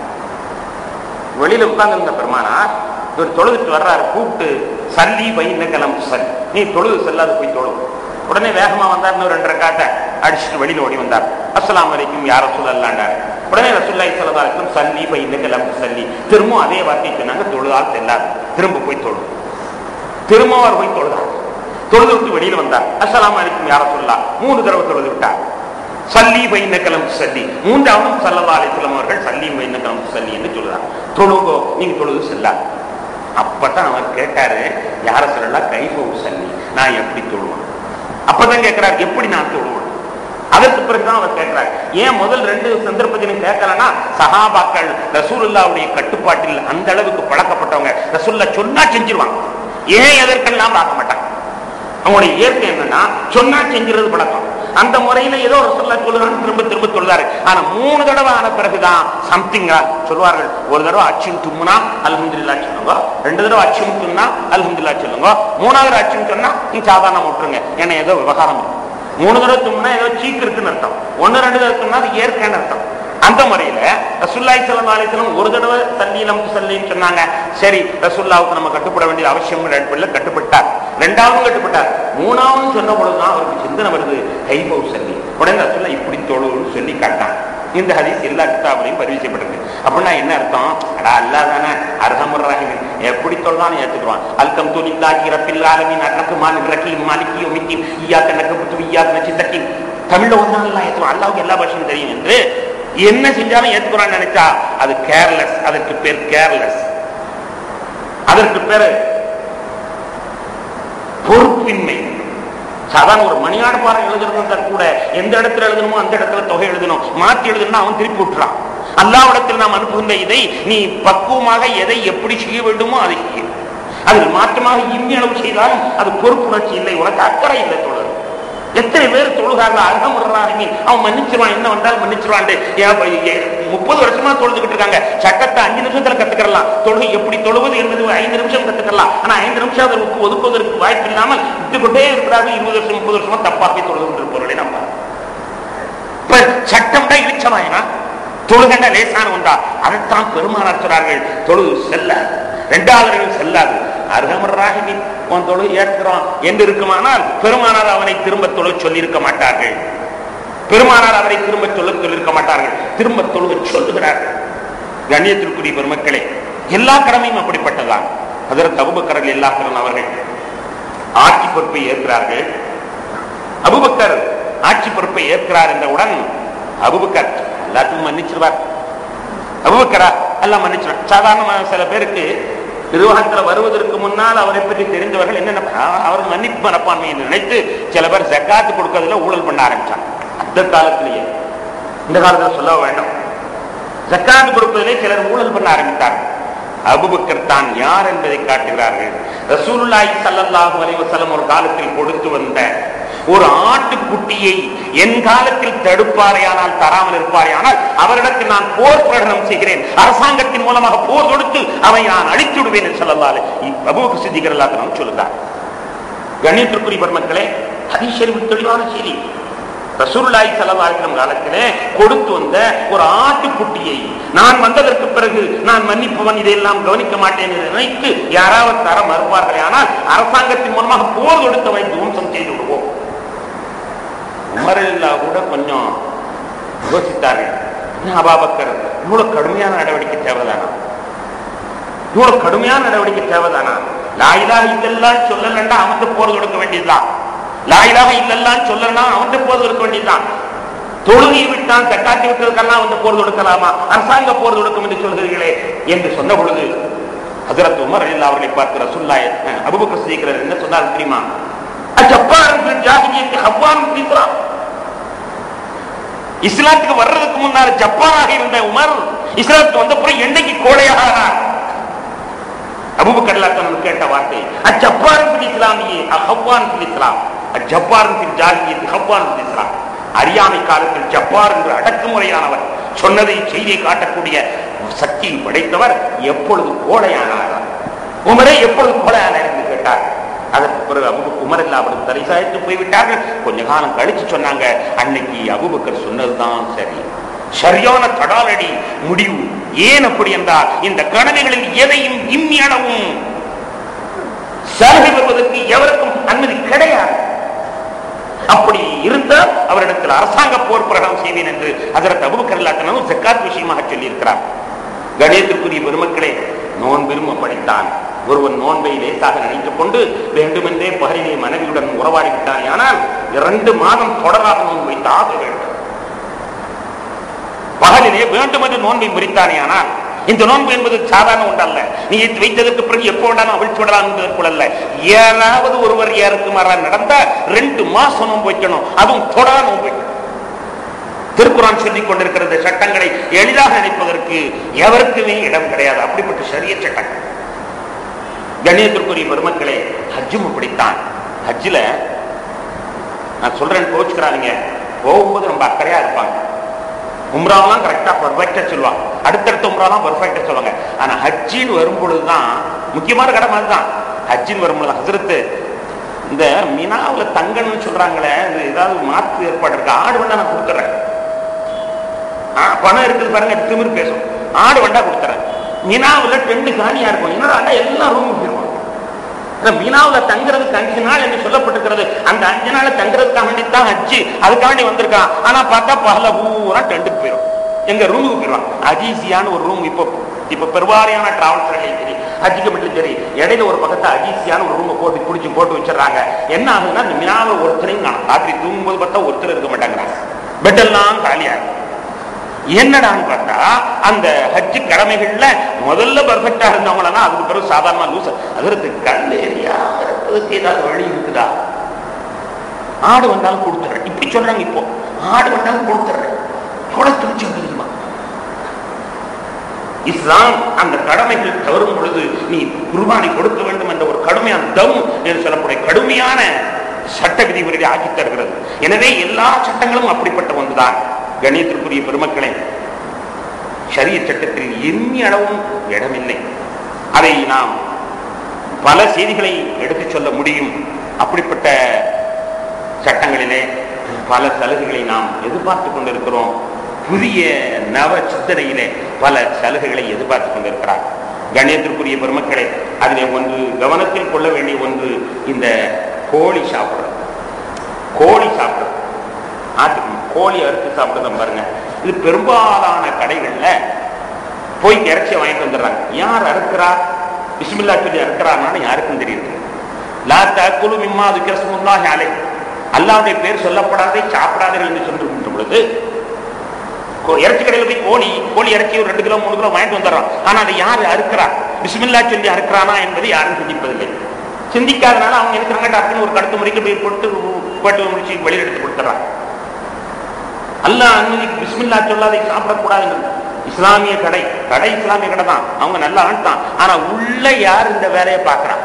Speaker 1: வெளியில உட்கார்ந்திருந்த பெருமானார் இவர் தொழுதுட்டு வர்றாரு கூப்பிட்டு சல்லி பை இன்னக்க லம் துசல்லி நீ தொழுது செல்லாது போய் தொழு உடனே வேகமா வந்தார் இன்னும் ரெண்டரை காட்ட அடிச்சுட்டு வெளியில ஓடி வந்தார் அஸ்ஸலாமு அலைக்கும் யார சொல்லலாண்டார் உடனே ரசூல்லாய் சொல்லதாருக்கும் சல்லி பை இன்னக்க லம் துசல்லி திரும்பவும் அதே வார்த்தை சொன்னாங்க தொழுதால் செல்லாது திரும்ப போய் தொழு திரும்ப அவர் போய் தொழுதார் தொழுது விட்டு வெளியில் வந்தார் அஸ்ஸலாமு அலைக்கும் யார சொல்லலாம் மூணு தடவை தொழுது விட்டார் சல்லி பைனக்கலம் சல்லி மூன்றாவதும் சல்லல்லா அலிஸ்லாம் அவர்கள் சல்லி பைனக்கலம் சல்லி என்று சொல்லுறார் தொழுங்கோ நீங்க தொழுது செல்லாது அப்பதான் அவர் கேட்டாரு யார சொல்லலாம் கைபோ சல்லி நான் எப்படி தொழுவேன் அப்பதான் கேட்கிறார் எப்படி நான் தொழுவேன் அதற்கு பிறகுதான் அவர் கேட்கிறார் ஏன் முதல் ரெண்டு சந்தர்ப்பத்திலும் கேட்கலன்னா சஹாபாக்கள் ரசூலுல்லாவுடைய கட்டுப்பாட்டில் அந்த அளவுக்கு பழக்கப்பட்டவங்க ரசூல்லா சொன்னா செஞ்சிருவாங்க ஏன் எதற்கெல்லாம் பார்க்க மாட்டாங்க அவங்களுடைய இயற்கை என்னன்னா சொன்னா செஞ்சுறது பழக்கம் அந்த முறையில ஏதோ ரசூல்லா சொல்லுறான்னு திரும்ப திரும்ப சொல்றாரு ஆனா மூணு தடவை ஆன பிறகுதான் சம்திங்கா சொல்லுவார்கள் ஒரு தடவை அச்சும் தும்முனா அல்ஹம்துலில்லா சொல்லுங்க ரெண்டு தடவை அச்சும் தும்னா அல்ஹம்துலில்லா சொல்லுங்க மூணாவது அச்சும் சொன்னா நீ சாதாரண விட்டுருங்க ஏன்னா ஏதோ விவகாரம் இருக்கு. மூணு தடவை தும்னா ஏதோ சீக்கு இருக்குன்னு அர்த்தம் ஒன்னு ரெண்டு தடவை தும்னா அது இயற்கைன்னு அர்த்தம் அந்த முறையில ரசுல்லாய் சல்லா அலிஸ்லாம் ஒரு தடவை சல்லி நமக்கு சல்லின்னு சொன்னாங்க சரி ரசுல்லாவுக்கு நம்ம கட்டுப்பட வேண்டிய அவசியம் அடிப்படையில் கட்டுப்பட்டார் ரெண்டாவதும் கட்டுப்பட்டார் மூணாவதும் சொன்ன பொழுதுதான் அவருக்கு சிந்தனை வருது கைபவ் சல்லி உடனே ரசுல்லா இப்படி தொழுன்னு சொல்லி காட்டான் இந்த ஹதீஸ் எல்லா கிதாபிலையும் பதிவு செய்யப்பட்டிருக்கு அப்படின்னா என்ன அர்த்தம் அடா அல்லா தானே அர்ஹமுர் எப்படி தொழலான்னு ஏத்துக்குவான் அல்கம் துலில்லாஹி ரப்பில் ஆலமீன் அர்ரஹ்மான் மாலிக் ரஹீம் மாலிகி யௌமித்தீன் இய்யாக நகபுத்து இய்யாக நஸ்தகீன் தமிழ்ல ஒன்றும் அல்லா ஏத்துவான் அல்லாஹ்வுக்கு எல்லா பாஷையும் தெரியும் என்று என்ன செஞ்சாலும் ஏத்துக்கிறான்னு நினைச்சா அது கேர்லெஸ் அதற்கு பேர் கேர்லெஸ் அதற்கு பேரு பொறுப்பின்மை சாதாரண ஒரு மணியாடு பாறை எழுதுறதா கூட எந்த இடத்துல எழுதணுமோ அந்த இடத்துல தொகை எழுதணும் மாத்தி எழுதணும்னா அவன் திருப்பி விட்டுறான் அல்லாவிடத்தில் நாம் அனுப்புகின்ற இதை நீ பக்குவமாக எதை எப்படி செய்ய வேண்டுமோ அதை செய்ய அதில் மாற்றமாக இம்மி அளவு செய்தாலும் அது பொறுப்புணர்ச்சி இல்லை உனக்கு அக்கறை இல்லை தொடர் எத்தனை பேர் தொழுகார்கள் அருகமுறாருமே அவன் மன்னிச்சிருவான் என்ன வந்தாலும் மன்னிச்சிருவான் முப்பது வருஷமா தொழுதுகிட்டு இருக்காங்க சட்டத்தை அஞ்சு நிமிஷத்துல கத்துக்கலாம் தொழுகை எப்படி தொழுவது என்பது ஐந்து நிமிஷம் கத்துக்கலாம் ஆனா ஐந்து நிமிஷம் அதற்கு ஒதுக்குவதற்கு வாய்ப்பு இல்லாமல் விட்டுக்கொண்டே இருக்கிறார்கள் இருபது வருஷம் முப்பது வருஷமா தப்பாக தொழுது கொண்டிருப்பவர்களை நம்ம இப்ப சட்டம் தான் இழிச்சமாயினா தொழுகண்ட லேசான ஒன்றா அதைத்தான் பெருமானார் சொல்றார்கள் தொழுது செல்ல ரெண்டாளர்கள் செல்லாது அருகமராகிவின் உன் தொழு ஏற்கிறோம் என்று இருக்குமானால் பெருமானார் அவனை திரும்ப தொழு சொல்லியிருக்க மாட்டார்கள் பெருமானார் அவரை திரும்ப சொல்ல சொல்லியிருக்க மாட்டார்கள் திரும்ப தொழுக சொல்லுகிறார்கள் கண்ணியத்திற்குரிய பெருமக்களே எல்லா கடமையும் அப்படிப்பட்டதான் அதற்கு அபுபக்கரல் எல்லாக்கரன் அவர்கள் ஆட்சி பொறுப்பை ஏற்கிறார்கள் அபுபக்கர் ஆட்சி பொறுப்பை ஏற்கிறார் என்றவுடன் அபுபக்கர் எல்லாத்துக்கும் மன்னிச்சிருவார் அபுபக்கரா எல்லாம் மன்னிச்சிருவார் சாதாரண சில பேருக்கு நிர்வாகத்தில் வருவதற்கு முன்னால் அவரை பற்றி தெரிந்தவர்கள் என்னென்ன அ- அவர் மன்னிப்பு மனப்பான்மை என்று நினைத்து சில பேர் ஜக்காத்து கொடுக்கறதுல ஊழல் பண்ண ஆரம்பிச்சாங்க அந்த காலத்திலேயே இந்த காலத்தில் சொல்ல வேண்டும் ஜக்காத்து கொடுப்பதிலே சிலர் ஊழல் பண்ண ஆரம்பித்தார்கள் அபுபக்கர் தான் யார் என்பதை காட்டுகிறார்கள் ரசூலுல்லாஹி ஸல்லல்லாஹு அலைஹி வஸல்லம் ஒரு காலத்தில் கொடுத்து வந்த ஒரு ஆட்டுக்குட்டியை என் காலத்தில் தடுப்பாரையானால் தராமல் இருப்பாரையானால் அவரிடத்தில் நான் போர் பிரகடனம் செய்கிறேன் அரசாங்கத்தின் மூலமாக போர் தொடுத்து அவனை நான் அழித்து விடுவேன் என்று சொல்லலாலே அபுபக்கர் சித்திகர் எல்லாத்தினும் சொல்லுகிறார் கணியத்திற்குரிய பெருமக்களே ஹதீஷரின் தெளிவான செய்தி ரசூலுல்லாஹி ஸல்லல்லாஹு அலைஹி வஸல்லம் காலத்திலே கொடுத்து வந்த ஒரு ஆட்டுக்குட்டியை நான் வந்ததற்கு பிறகு நான் மன்னிப்பவன் இதையெல்லாம் கவனிக்க மாட்டேன் என்று நினைத்து யாராவது தர மறுப்பார்களே ஆனால் அரசாங்கத்தின் மூலமாக போர் தொடுத்தவை துவம்சம் செய்து விடுவோம் உமரில்லா கூட கொஞ்சம் யோசித்தார்கள் என்ன அபாபக்கர் இவ்வளவு கடுமையான நடவடிக்கை தேவைதானா இவ்வளவு கடுமையான நடவடிக்கை தேவைதானா லாயிலாக இல்லெல்லாம் சொல்லலன்னா அவன்கிட்ட போர் தொடுக்க வேண்டியதுதான் லாயிலாக இல்லெல்லாம் சொல்லலன்னா அவன்கிட்ட போர் தொடுக்க வேண்டியதுதான் தொழுகை விட்டான் தட்டாட்டி விட்டதுக்கெல்லாம் வந்து போர் தொடுக்கலாமா அரசாங்க போர் தொடுக்கும் என்று சொல்கிறீர்களே என்று சொன்ன பொழுது ஹசரத் உமர் அல்லா அவர்களை பார்த்து ரசுல்லாய் அபுபக்கர் சித்திக்கிறார் என்ன சொன்னார் தெரியுமா அஜப்பாரன் ஜாகியத்தை ஹவ்வான் தீர்க்கிறான் இஸ்லாத்துக்கு வர்றதுக்கு முன்னால் ஜப்பானாக இருந்த உமர் இஸ்லாத்துக்கு வந்த பிறகு என்னைக்கு கோழையாக ஆனார் அபுபக்கர் அல்லாஹ் கேட்ட வார்த்தை அஜப்பாரன் பில் இஸ்லாமியே அஹ்வான் பில் இஸ்லாம் அஜப்பாரன் பில் ஜாகியத் ஹவ்வான் பில் இஸ்லாம் அறியாமை காலத்தில் ஜப்பார் என்று அடக்குமுறையானவர் சொன்னதை செய்தியை காட்டக்கூடிய சக்தியை படைத்தவர் எப்பொழுது கோழையானார் உமரே எப்பொழுது கோழையானார் என்று கேட்டார் அதற்கு பிறகு அபு உமரில்லா அவருக்கு தலை சாய்த்து போய்விட்டார்கள் கொஞ்ச காலம் கழிச்சு சொன்னாங்க அன்னைக்கு அபுபக்கர் சொன்னதுதான் சரி சரியான தடாலடி முடிவு ஏன் அப்படி என்றால் இந்த கனவுகளில் எதையும் இம்மி அளவும் சலுகை பெறுவதற்கு எவருக்கும் அனுமதி கிடையாது அப்படி இருந்தால் அவரிடத்தில் அரசாங்க போர் பிரகடனம் செய்வேன் என்று அதற்கு அபுபக்கர் இல்லாத்தனும் ஜக்காத் விஷயமாக சொல்லியிருக்கிறார் கணேசத்துக்குரிய பெருமக்களே நோன்பிலும் அப்படித்தான் ஒருவன் நோன்பை லேசாக நினைத்துக் கொண்டு வேண்டுமென்றே பகலிலே மனைவியுடன் உறவாடி விட்டானே ஆனால் இரண்டு மாதம் தொடராக நோன்பு வைத்து ஆக வேண்டும் பகலிலே வேண்டும் என்று நோன்பை முறித்தானே ஆனால் இந்த நோன்பு என்பது சாதாரண ஒன்றல்ல நீ வைத்ததற்கு பிறகு எப்போ வேண்டாலும் அவிழ்த்து விடலாம் என்பதற்குள் அல்ல ஏதாவது ஒருவர் யாருக்கு மாறா நடந்தா ரெண்டு மாசம் நோன்பு வைக்கணும் அதுவும் தொடர நோன்பு வைக்கணும் திருக்குறான் சொல்லிக் கொண்டிருக்கிற சட்டங்களை எளிதாக நினைப்பதற்கு எவருக்குமே இடம் கிடையாது அப்படிப்பட்ட சரிய சட்டங்கள் கண்ணியத்திற்குரிய பெருமக்களே ஹஜ்ஜும் அப்படித்தான் ஹஜ்ஜில் நான் சொல்றேன் கோச்சுக்கிறாங்க போகும்போது ரொம்ப அக்கறையா இருப்பாங்க உம்ராவெல்லாம் கரெக்டா பர்ஃபெக்டா சொல்லுவாங்க அடுத்தடுத்த உம்ராலாம் பர்ஃபெக்டா சொல்லுவாங்க ஆனா ஹஜ்ஜின்னு வரும்பொழுதுதான் முக்கியமான கடமை அதுதான் ஹஜ்ஜின்னு வரும்பொழுது ஹசரத்து இந்த மினாவுல தங்கணும்னு சொல்றாங்களே இது ஏதாவது மாற்று ஏற்பாடு இருக்கு ஆடு வேண்டா நான் கொடுத்துறேன் ஆ, பணம் இருக்குது பாருங்க திமிர் பேசும் ஆடு வேண்டா கொடுத்துறேன் மினாவுல ரெண்டு காணியா இருக்கும் என்னடா எல்லாம் ரூம் போயிருவாங்க மீனாவுல தங்குறதுக்கு அஞ்சு நாள் என்று சொல்லப்பட்டிருக்கிறது அந்த அஞ்சு நாள் தங்குறதுக்காக வேண்டித்தான் ஹஜ்ஜி அதுக்காண்டி வந்திருக்கான் ஆனா பார்த்தா பகல பூரா டெண்டுக்கு போயிடும் எங்க ரூமுக்கு போயிடுவான் அஜீசியான ஒரு ரூம் இப்போ இப்ப பெருவாரியான டிராவல்ஸ் சரி ஹஜ்ஜிக்கு மட்டும் சரி இடையில ஒரு பக்கத்தை அஜீசியான ஒரு ரூமை போட்டு பிடிச்சி போட்டு வச்சிடறாங்க என்ன ஆகுதுன்னா இந்த மினாவை ஒருத்தரையும் காணும் ராத்திரி தூங்கும்போது பார்த்தா ஒருத்தர் இருக்க மாட்டாங்கிறாங்க பெட் எல்லாம் காலியா இருக்கும் என்னடான்னு பார்த்தா அந்த ஹஜ்ஜு கடமைகள்ல முதல்ல பர்ஃபெக்டா இருந்தவங்களா அதுக்கு பிறகு சாதாரணமா லூஸ் அதற்கு கல் ஏரியா இருப்பதற்கு ஏதாவது வழி இருக்குதா ஆடு வந்தாலும் கொடுத்துறேன் இப்படி சொல்றாங்க இப்போ ஆடு வந்தாலும் கொடுத்துறேன் எவ்வளவு துணிச்சு தெரியுமா இஸ்லாம் அந்த கடமைகள் தவறும் பொழுது நீ குர்பானி கொடுக்க வேண்டும் என்ற ஒரு கடுமையான தம் என்று சொல்லக்கூடிய கடுமையான சட்ட விதிமுறையை ஆக்கி தருகிறது எனவே எல்லா சட்டங்களும் அப்படிப்பட்ட ஒன்றுதான் கணியத்திற்குரிய பெருமக்களே சரிய சட்டத்தில் எண்ணி அளவும் இடமில்லை அதை நாம் பல செய்திகளை எடுத்துச் சொல்ல முடியும் அப்படிப்பட்ட சட்டங்களிலே பல சலுகைகளை நாம் எதிர்பார்த்து கொண்டிருக்கிறோம் புதிய நவ சிந்தனையிலே பல சலுகைகளை எதிர்பார்த்து கொண்டிருக்கிறார் கணியத்திற்குரிய பெருமக்களே அதிலே ஒன்று கவனத்தில் கொள்ள வேண்டிய ஒன்று இந்த கோழி சாப்பிடுறது கோழி சாப்பிடுறது ஆட்டுக்கு கோழி அறுத்து சாப்பிடுறத பாருங்க இது பெரும்பாலான கடைகள்ல போய் இறைச்சி வாங்கிட்டு வந்துடுறாங்க யார் அறுக்கிறா பிஸ்மில்லா சொல்லி அறுக்கிறாங்கன்னு யாருக்கும் தெரியுது லா தக்குழு மிம்மா துக்கரசமுல்லாஹி அலை அல்லாவுடைய பேர் சொல்லப்படாதே சாப்பிடாதீர்கள் என்று சொல்லிருக்கின்ற பொழுது கோ- இறைச்சி கடையில் போய் கோழி கோழி இறைச்சி ஒரு ரெண்டு கிலோ மூணு கிலோ வாங்கிட்டு வந்துடுறான் ஆனா அதை யாரு அறுக்கிறா பிஸ்மில்லா சொல்லி அறுக்கிறானா என்பதை யாரும் சிந்திப்பதில்லை சிந்திக்காதனால அவங்க இருக்கிறாங்க டக்குன்னு ஒரு கடுத்து முறைக்கு போய் போட்டு போட்டு முடிச்சு வெளியில் எடுத்து கொடுத்துறாங்க அல்லாஹ் அனுமதி பிஸ்மில்லா சொல்லாதை சாப்பிடக்கூடாதுன்னு இஸ்லாமிய கடை கடை இஸ்லாமிய கடை தான் அவங்க நல்ல ஆண் தான் ஆனா உள்ள யார் இந்த வேலையை பார்க்கறான்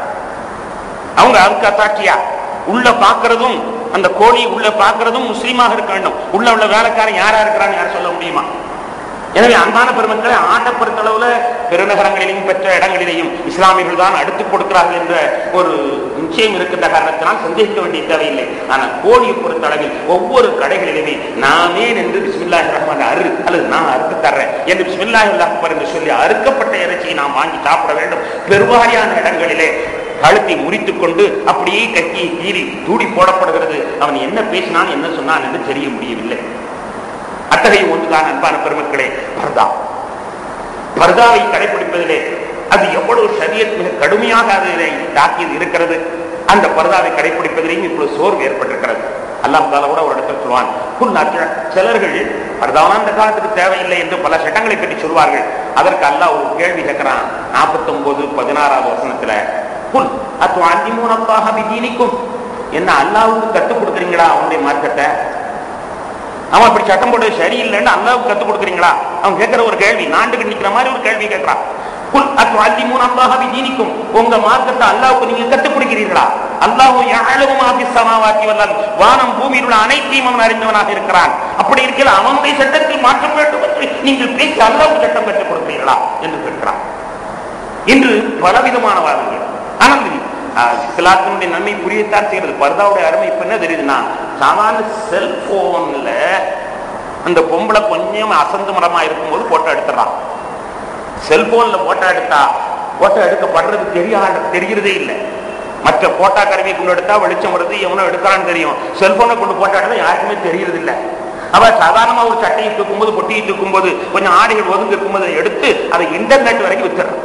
Speaker 1: அவங்க அதுக்கு அத்தாட்சியா உள்ள பாக்குறதும் அந்த கோழி உள்ள பாக்குறதும் முஸ்லீமாக இருக்க வேண்டும் உள்ள உள்ள வேலைக்காரன் யாரா இருக்கிறான்னு யார் சொல்ல முடியுமா எனவே அன்பான பெருமக்களை ஆட்டை பொறுத்தளவுல பெருநகரங்களிலும் பெற்ற இடங்களிலேயும் இஸ்லாமியர்கள் தான் அடுத்து கொடுக்கிறார்கள் என்ற ஒரு நிச்சயம் இருக்கின்ற காரணத்தினால் சந்தேகிக்க வேண்டிய தேவையில்லை ஆனால் கோழியை பொறுத்தளவில் ஒவ்வொரு கடைகளிலுமே நாமே நின்று பிஸ்மில்லாஹி ரஹ்மான் அரு அல்லது நான் அறுத்து தர்றேன் என்று பிஸ்மில்லாஹி அக்பர் என்று சொல்லி அறுக்கப்பட்ட இறைச்சியை நாம் வாங்கி சாப்பிட வேண்டும் பெருவாரியான இடங்களிலே கழுத்தை முறித்துக் கொண்டு அப்படியே கட்டியை கீறி தூடி போடப்படுகிறது அவன் என்ன பேசினான் என்ன சொன்னான் என்று தெரிய முடியவில்லை அத்தகைய ஒன்றுதான் அன்பான பெருமக்களே பர்தா பர்தாவை கடைபிடிப்பதிலே அது எவ்வளவு சரியத் மிக கடுமையாக அதிலே தாக்கியது இருக்கிறது அந்த பர்தாவை கடைபிடிப்பதிலேயும் இப்பொழுது சோர்வு ஏற்பட்டிருக்கிறது அல்லாஹ் தாலா கூட ஒரு இடத்துல சொல்வான் புல் நாட்கள் சிலர்கள் பர்தாவான அந்த காலத்துக்கு தேவையில்லை என்று பல சட்டங்களை பற்றி சொல்வார்கள் அதற்கு அல்லாஹ் ஒரு கேள்வி கேட்கிறான் நாற்பத்தி ஒன்பது பதினாறாவது வசனத்துல புல் அத்து அந்திமூனப்பாக விதீனிக்கும் என்ன அல்லாவுக்கு கற்றுக் கொடுக்குறீங்களா அவனுடைய மார்க்கத்தை அவன் அப்படி சட்டம் போட்டு சரியில்லைன்னு அல்லாவுக்கு கத்துக் கொடுக்குறீங்களா அவன் கேட்கிற ஒரு கேள்வி நாண்டுக்கு நிக்கிற மாதிரி ஒரு கேள்வி கேட்கிறான் குல் அத்துஅல்லிமூன அல்லாஹ பிதீனிக்கும் உங்க மார்க்கத்தை அல்லாஹ்வுக்கு நீங்க கத்துக் கொடுக்கிறீர்களா அல்லாஹ் யஅலமு மா ஃபிஸ் ஸமாவாத்தி வல் அர்த் வானம் பூமியில் உள்ள அனைத்தையும் அவன் அறிந்தவனாக இருக்கிறான் அப்படி இருக்கையில் அவனுடைய சட்டத்தில் மாற்றம் வேண்டும் என்று நீங்கள் பேசி அல்லாஹ்வுக்கு சட்டம் கற்றுக் கொடுக்கிறீர்களா என்று கேட்கிறான் இன்று பலவிதமான வாதங்கள் ஆனால் இஸ்லாத்தினுடைய நன்மை புரியத்தான் செய்யறது பர்தாவுடைய அருமை இப்ப என்ன தெரியுதுன்னா சாதாரண செல்போன்ல அந்த பொம்பளை கொஞ்சம் அசந்து மரமா இருக்கும்போது போட்டோ எடுத்துறான் செல்போன்ல போட்டோ எடுத்தா போட்டோ எடுக்கப்படுறது தெரியாது தெரிகிறதே இல்லை மற்ற போட்டா கருவியை கொண்டு எடுத்தா வெளிச்சம் வருது எவனோ எடுக்கிறான்னு தெரியும் செல்போனை கொண்டு போட்டோ எடுத்தா யாருக்குமே தெரியறது இல்லை அவ சாதாரணமா ஒரு சட்டையை தூக்கும்போது பொட்டியை தூக்கும்போது கொஞ்சம் ஆடைகள் ஒதுங்கி இருக்கும்போது அதை எடுத்து அதை இன்டர்நெட் வரைக்கும் வித்துறான்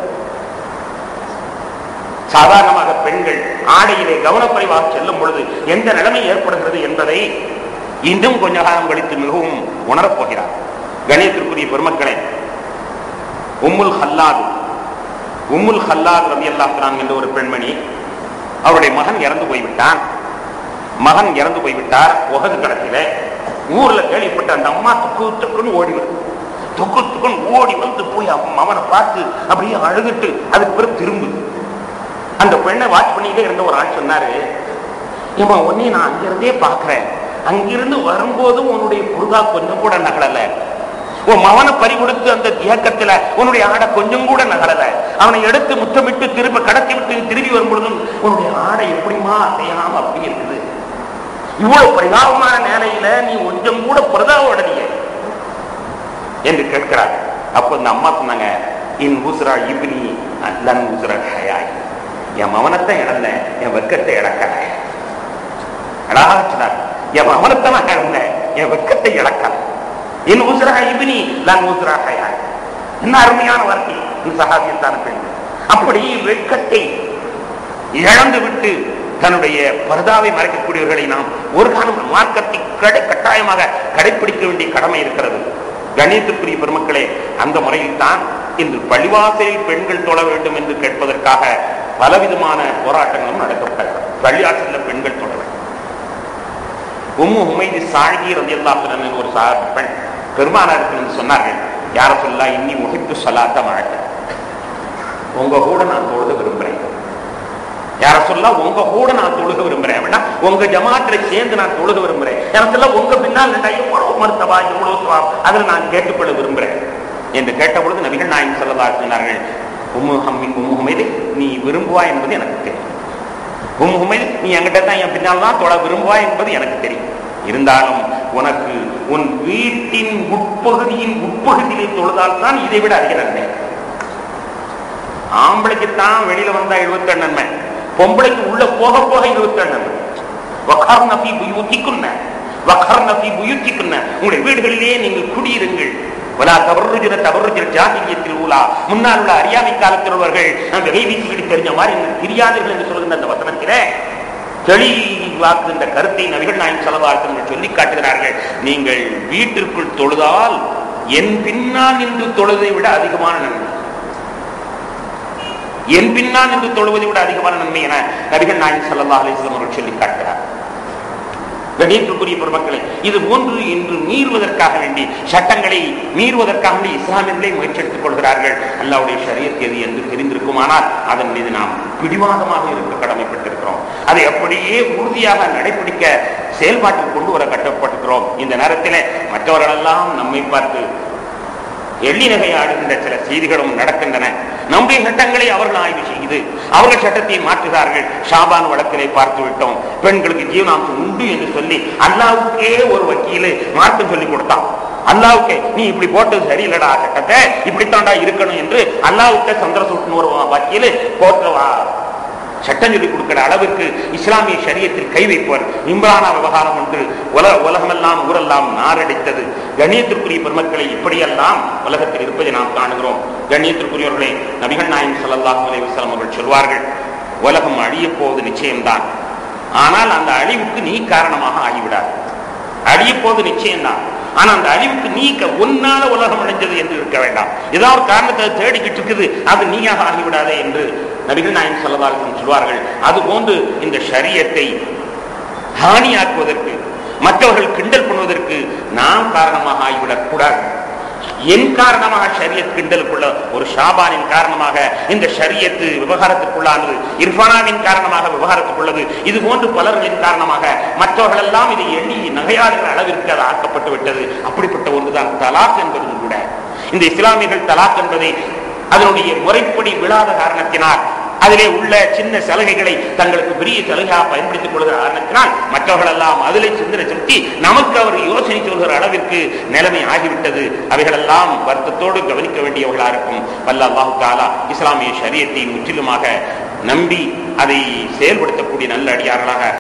Speaker 1: சாதாரணமாக பெண்கள் ஆடையிலே கவனக்குறைவாக செல்லும் பொழுது எந்த நிலைமை ஏற்படுகிறது என்பதை இன்னும் கொஞ்ச காலம் கழித்து மிகவும் உணரப் போகிறார் கணியத்திற்குரிய பெருமக்களே உம்முல் ஹல்லாது உம்முல் ஹல்லாத் ரவி அல்லாத்தான் என்ற ஒரு பெண்மணி அவருடைய மகன் இறந்து போய்விட்டான் மகன் இறந்து போய்விட்டார் உகது கடத்தில ஊர்ல கேள்விப்பட்ட அந்த அம்மா துக்கு துக்குன்னு ஓடி வருது துக்கு துக்குன்னு ஓடி வந்து போய் அவனை பார்த்து அப்படியே அழுதுட்டு அதுக்கு பிறகு திரும்புது அந்த பெண்ணை வாட்ச் பண்ணிட்டே இருந்த ஒரு ஆள் சொன்னாரு ஏமா உன்னை நான் அங்கிருந்தே பாக்குறேன் அங்கிருந்து வரும்போதும் உன்னுடைய புருதா கொஞ்சம் கூட நகலல உன் மவனை பறி கொடுத்து அந்த இயக்கத்துல உன்னுடைய ஆடை கொஞ்சம் கூட நகலல அவனை எடுத்து முத்தமிட்டு திரும்ப கடத்தி விட்டு திரும்பி வரும் பொழுதும் உன்னுடைய ஆடை எப்படிமா அசையாம அப்படி இருக்குது இவ்வளவு பரிதாபமான நிலையில நீ கொஞ்சம் கூட பிரதாவோடனிய என்று கேட்கிறார் அப்ப இந்த அம்மா சொன்னாங்க இன் உசுரா இப்னி லன் உசுரா ஹயாய் என் மவனத்தை இழந்தேன் என் வெக்கத்தை இழக்கல சொன்னார் என் மவனத்தை நான் இழந்தேன் என் வெக்கத்தை இழக்கல என் ஊசரா இபினி நான் ஊசரா ஹயாய் என்ன அருமையான வார்த்தை இந்த சகாபியத்தான பெண் அப்படி வெட்கத்தை இழந்து விட்டு தன்னுடைய பரதாவை மறைக்கக்கூடியவர்களை நாம் ஒரு காலம் மார்க்கத்தை கடை கட்டாயமாக கடைபிடிக்க வேண்டிய கடமை இருக்கிறது கணியத்துக்குரிய பெருமக்களே அந்த முறையில் தான் இன்று பள்ளிவாசலில் பெண்கள் தொழ வேண்டும் என்று கேட்பதற்காக பலவிதமான போராட்டங்களும் நடத்தப்பட்டது பள்ளிவாசலில் பெண்கள் தொழ வேண்டும் உம்மு உமைதி சாழகி ரதியல்லாஹுடன் ஒரு சா பெண் பெருமானாருக்கு என்று சொன்னார்கள் யார சொல்லா இன்னி முகித்து சொல்லாத மாட்ட உங்க கூட நான் தொழுக விரும்புறேன் யார சொல்லா உங்க கூட நான் தொழுக விரும்புறேன் அப்படின்னா உங்க ஜமாத்துல சேர்ந்து நான் தொழுக விரும்புறேன் எனக்கு எல்லாம் உங்க பின்னால் நின்றா எவ்வளவு மருத்துவா எவ்வளவு சுவாம் அதில் நான் கேட்டுக்கொள்ள விரும்புறேன் என்று கேட்ட பொழுது நபிகள் நாயகம் சொல்லதா சொன்னார்கள் உம்மு ஹம்மி உம்மு ஹுமைது நீ விரும்புவா என்பது எனக்கு தெரியும் உம்மு ஹுமைது நீ என்கிட்ட தான் என் பின்னால் தான் தொழ விரும்புவா என்பது எனக்கு தெரியும் இருந்தாலும் உனக்கு உன் வீட்டின் உட்பகுதியின் உட்பகுதியிலே தொழுதால் தான் இதை விட அதிக நன்மை ஆம்பளைக்கு தான் வெளியில வந்தா எழுபத்தேழு நன்மை பொம்பளைக்கு உள்ள போக போக இருபத்தேழு நன்மை வக்கார் நபி புயுத்திக்குன்ன வக்கார் நபி புயுத்திக்குன்ன உங்களுடைய வீடுகளிலேயே நீங்கள் குடியிருங்கள் வலா தவறுஜின தவறுஜின ஜாகியத்தில் உலா முன்னால் உள்ள அறியாமை காலத்தில் உள்ளவர்கள் அந்த வீசிக்கிட்டு தெரிஞ்ச மாதிரி எனக்கு தெரியாதீர்கள் என்று சொல்கின்ற அந்த வசனத்திலே தெளிவாக்குகின்ற கருத்தை நபிகள் நாயன் செலவார்கள் சொல்லி காட்டுகிறார்கள் நீங்கள் வீட்டிற்குள் தொழுதால் என் பின்னால் நின்று தொழுதை விட அதிகமான நன்மை என் பின்னால் என்று தொழுவதை விட அதிகமான நன்மை என நபிகள் நாயகம் ஸல்லல்லாஹு அலைஹி வஸல்லம் அவர்கள் சொல்லி காட்டுகிறார் கணியத்துக்குரிய பெருமக்களை இது போன்று இன்று மீறுவதற்காக வேண்டி சட்டங்களை மீறுவதற்காக வேண்டி இஸ்லாமியர்களே முயற்சி எடுத்துக் கொள்கிறார்கள் அல்லாவுடைய ஷரியத் எது என்று தெரிந்திருக்குமானால் அதன் மீது நாம் பிடிவாதமாக இருக்க கடமைப்பட்டிருக்கிறோம் அதை அப்படியே உறுதியாக நடைபிடிக்க செயல்பாட்டில் கொண்டு வர கட்டப்பட்டிருக்கிறோம் இந்த நேரத்தில் மற்றவர்களெல்லாம் நம்மை பார்த்து எள்ளி நகையாடுகின்ற சில செய்திகளும் நடக்கின்றன நம்முடைய சட்டங்களை அவர்கள் ஆய்வு செய்து அவர்கள் சட்டத்தை மாற்றுகிறார்கள் ஷாபான் வழக்கிலே பார்த்து விட்டோம் பெண்களுக்கு ஜீவனாம்சம் உண்டு என்று சொல்லி அல்லாவுக்கே ஒரு வக்கீலு மார்க்கம் சொல்லி கொடுத்தான் அல்லாவுக்கே நீ இப்படி போட்டது சரியில்லடா சட்டத்தை இப்படித்தாண்டா இருக்கணும் என்று அல்லாவுக்கே சந்திரசூட்னு ஒரு வக்கீலு கோர்ட்ல சட்டம் சொல்லிக் கொடுக்கிற அளவுக்கு இஸ்லாமிய சரியத்தில் கை வைப்பவர் இம்ரானா விவகாரம் ஒன்று உல உலகமெல்லாம் ஊரெல்லாம் நாரடித்தது கண்ணியத்திற்குரிய பெருமக்களை இப்படியெல்லாம் உலகத்தில் இருப்பதை நாம் காணுகிறோம் கண்ணியத்திற்குரியவர்களே நபிகள் நாயம் ஸல்லல்லாஹு அலைஹி வஸல்லம் அவர்கள் சொல்வார்கள் உலகம் அழியப் போவது நிச்சயம்தான் ஆனால் அந்த அழிவுக்கு நீ காரணமாக ஆகிவிடாது அழியப் போவது நிச்சயம்தான் ஆனா அந்த அழிவுக்கு நீக்க உன்னால உலகம் அடைஞ்சது என்று இருக்க வேண்டாம் ஏதாவது ஒரு காரணத்தை தேடிக்கிட்டு இருக்குது அது நீயாக ஆகிவிடாதே என்று நபிகள் நாயகம் சொல்லதாலும் சொல்வார்கள் அது போன்று இந்த ஷரியத்தை ஹானியாக்குவதற்கு மற்றவர்கள் கிண்டல் பண்ணுவதற்கு நாம் காரணமாக ஆகிவிடக் கூடாது என் காரணமாக ஷரியத் கிண்டலுக்குள்ள ஒரு ஷாபானின் காரணமாக இந்த ஷரியத்து விவகாரத்துக்குள்ளானது இர்ஃபானாவின் காரணமாக விவகாரத்துக்குள்ளது இது போன்று பலர்களின் காரணமாக மற்றவர்கள் எல்லாம் இதை எண்ணி நகையாடுகிற அளவிற்கு அது ஆக்கப்பட்டு விட்டது அப்படிப்பட்ட ஒன்றுதான் தலாக் என்பதும் கூட இந்த இஸ்லாமியர்கள் தலாக் என்பதை அதனுடைய முறைப்படி விழாத காரணத்தினால் அதிலே உள்ள சின்ன சலுகைகளை தங்களுக்கு பெரிய சலுகையாக பயன்படுத்திக் கொள்கிற காரணத்தினால் மற்றவர்கள் எல்லாம் அதிலே சிந்தனை செலுத்தி நமக்கு அவர் யோசனை சொல்கிற அளவிற்கு நிலைமை ஆகிவிட்டது அவைகளெல்லாம் வருத்தத்தோடு கவனிக்க வேண்டியவர்களா இருக்கும் வல்ல அல்லாஹு தாலா இஸ்லாமிய ஷரியத்தை முற்றிலுமாக நம்பி அதை செயல்படுத்தக்கூடிய நல்ல அடியார்களாக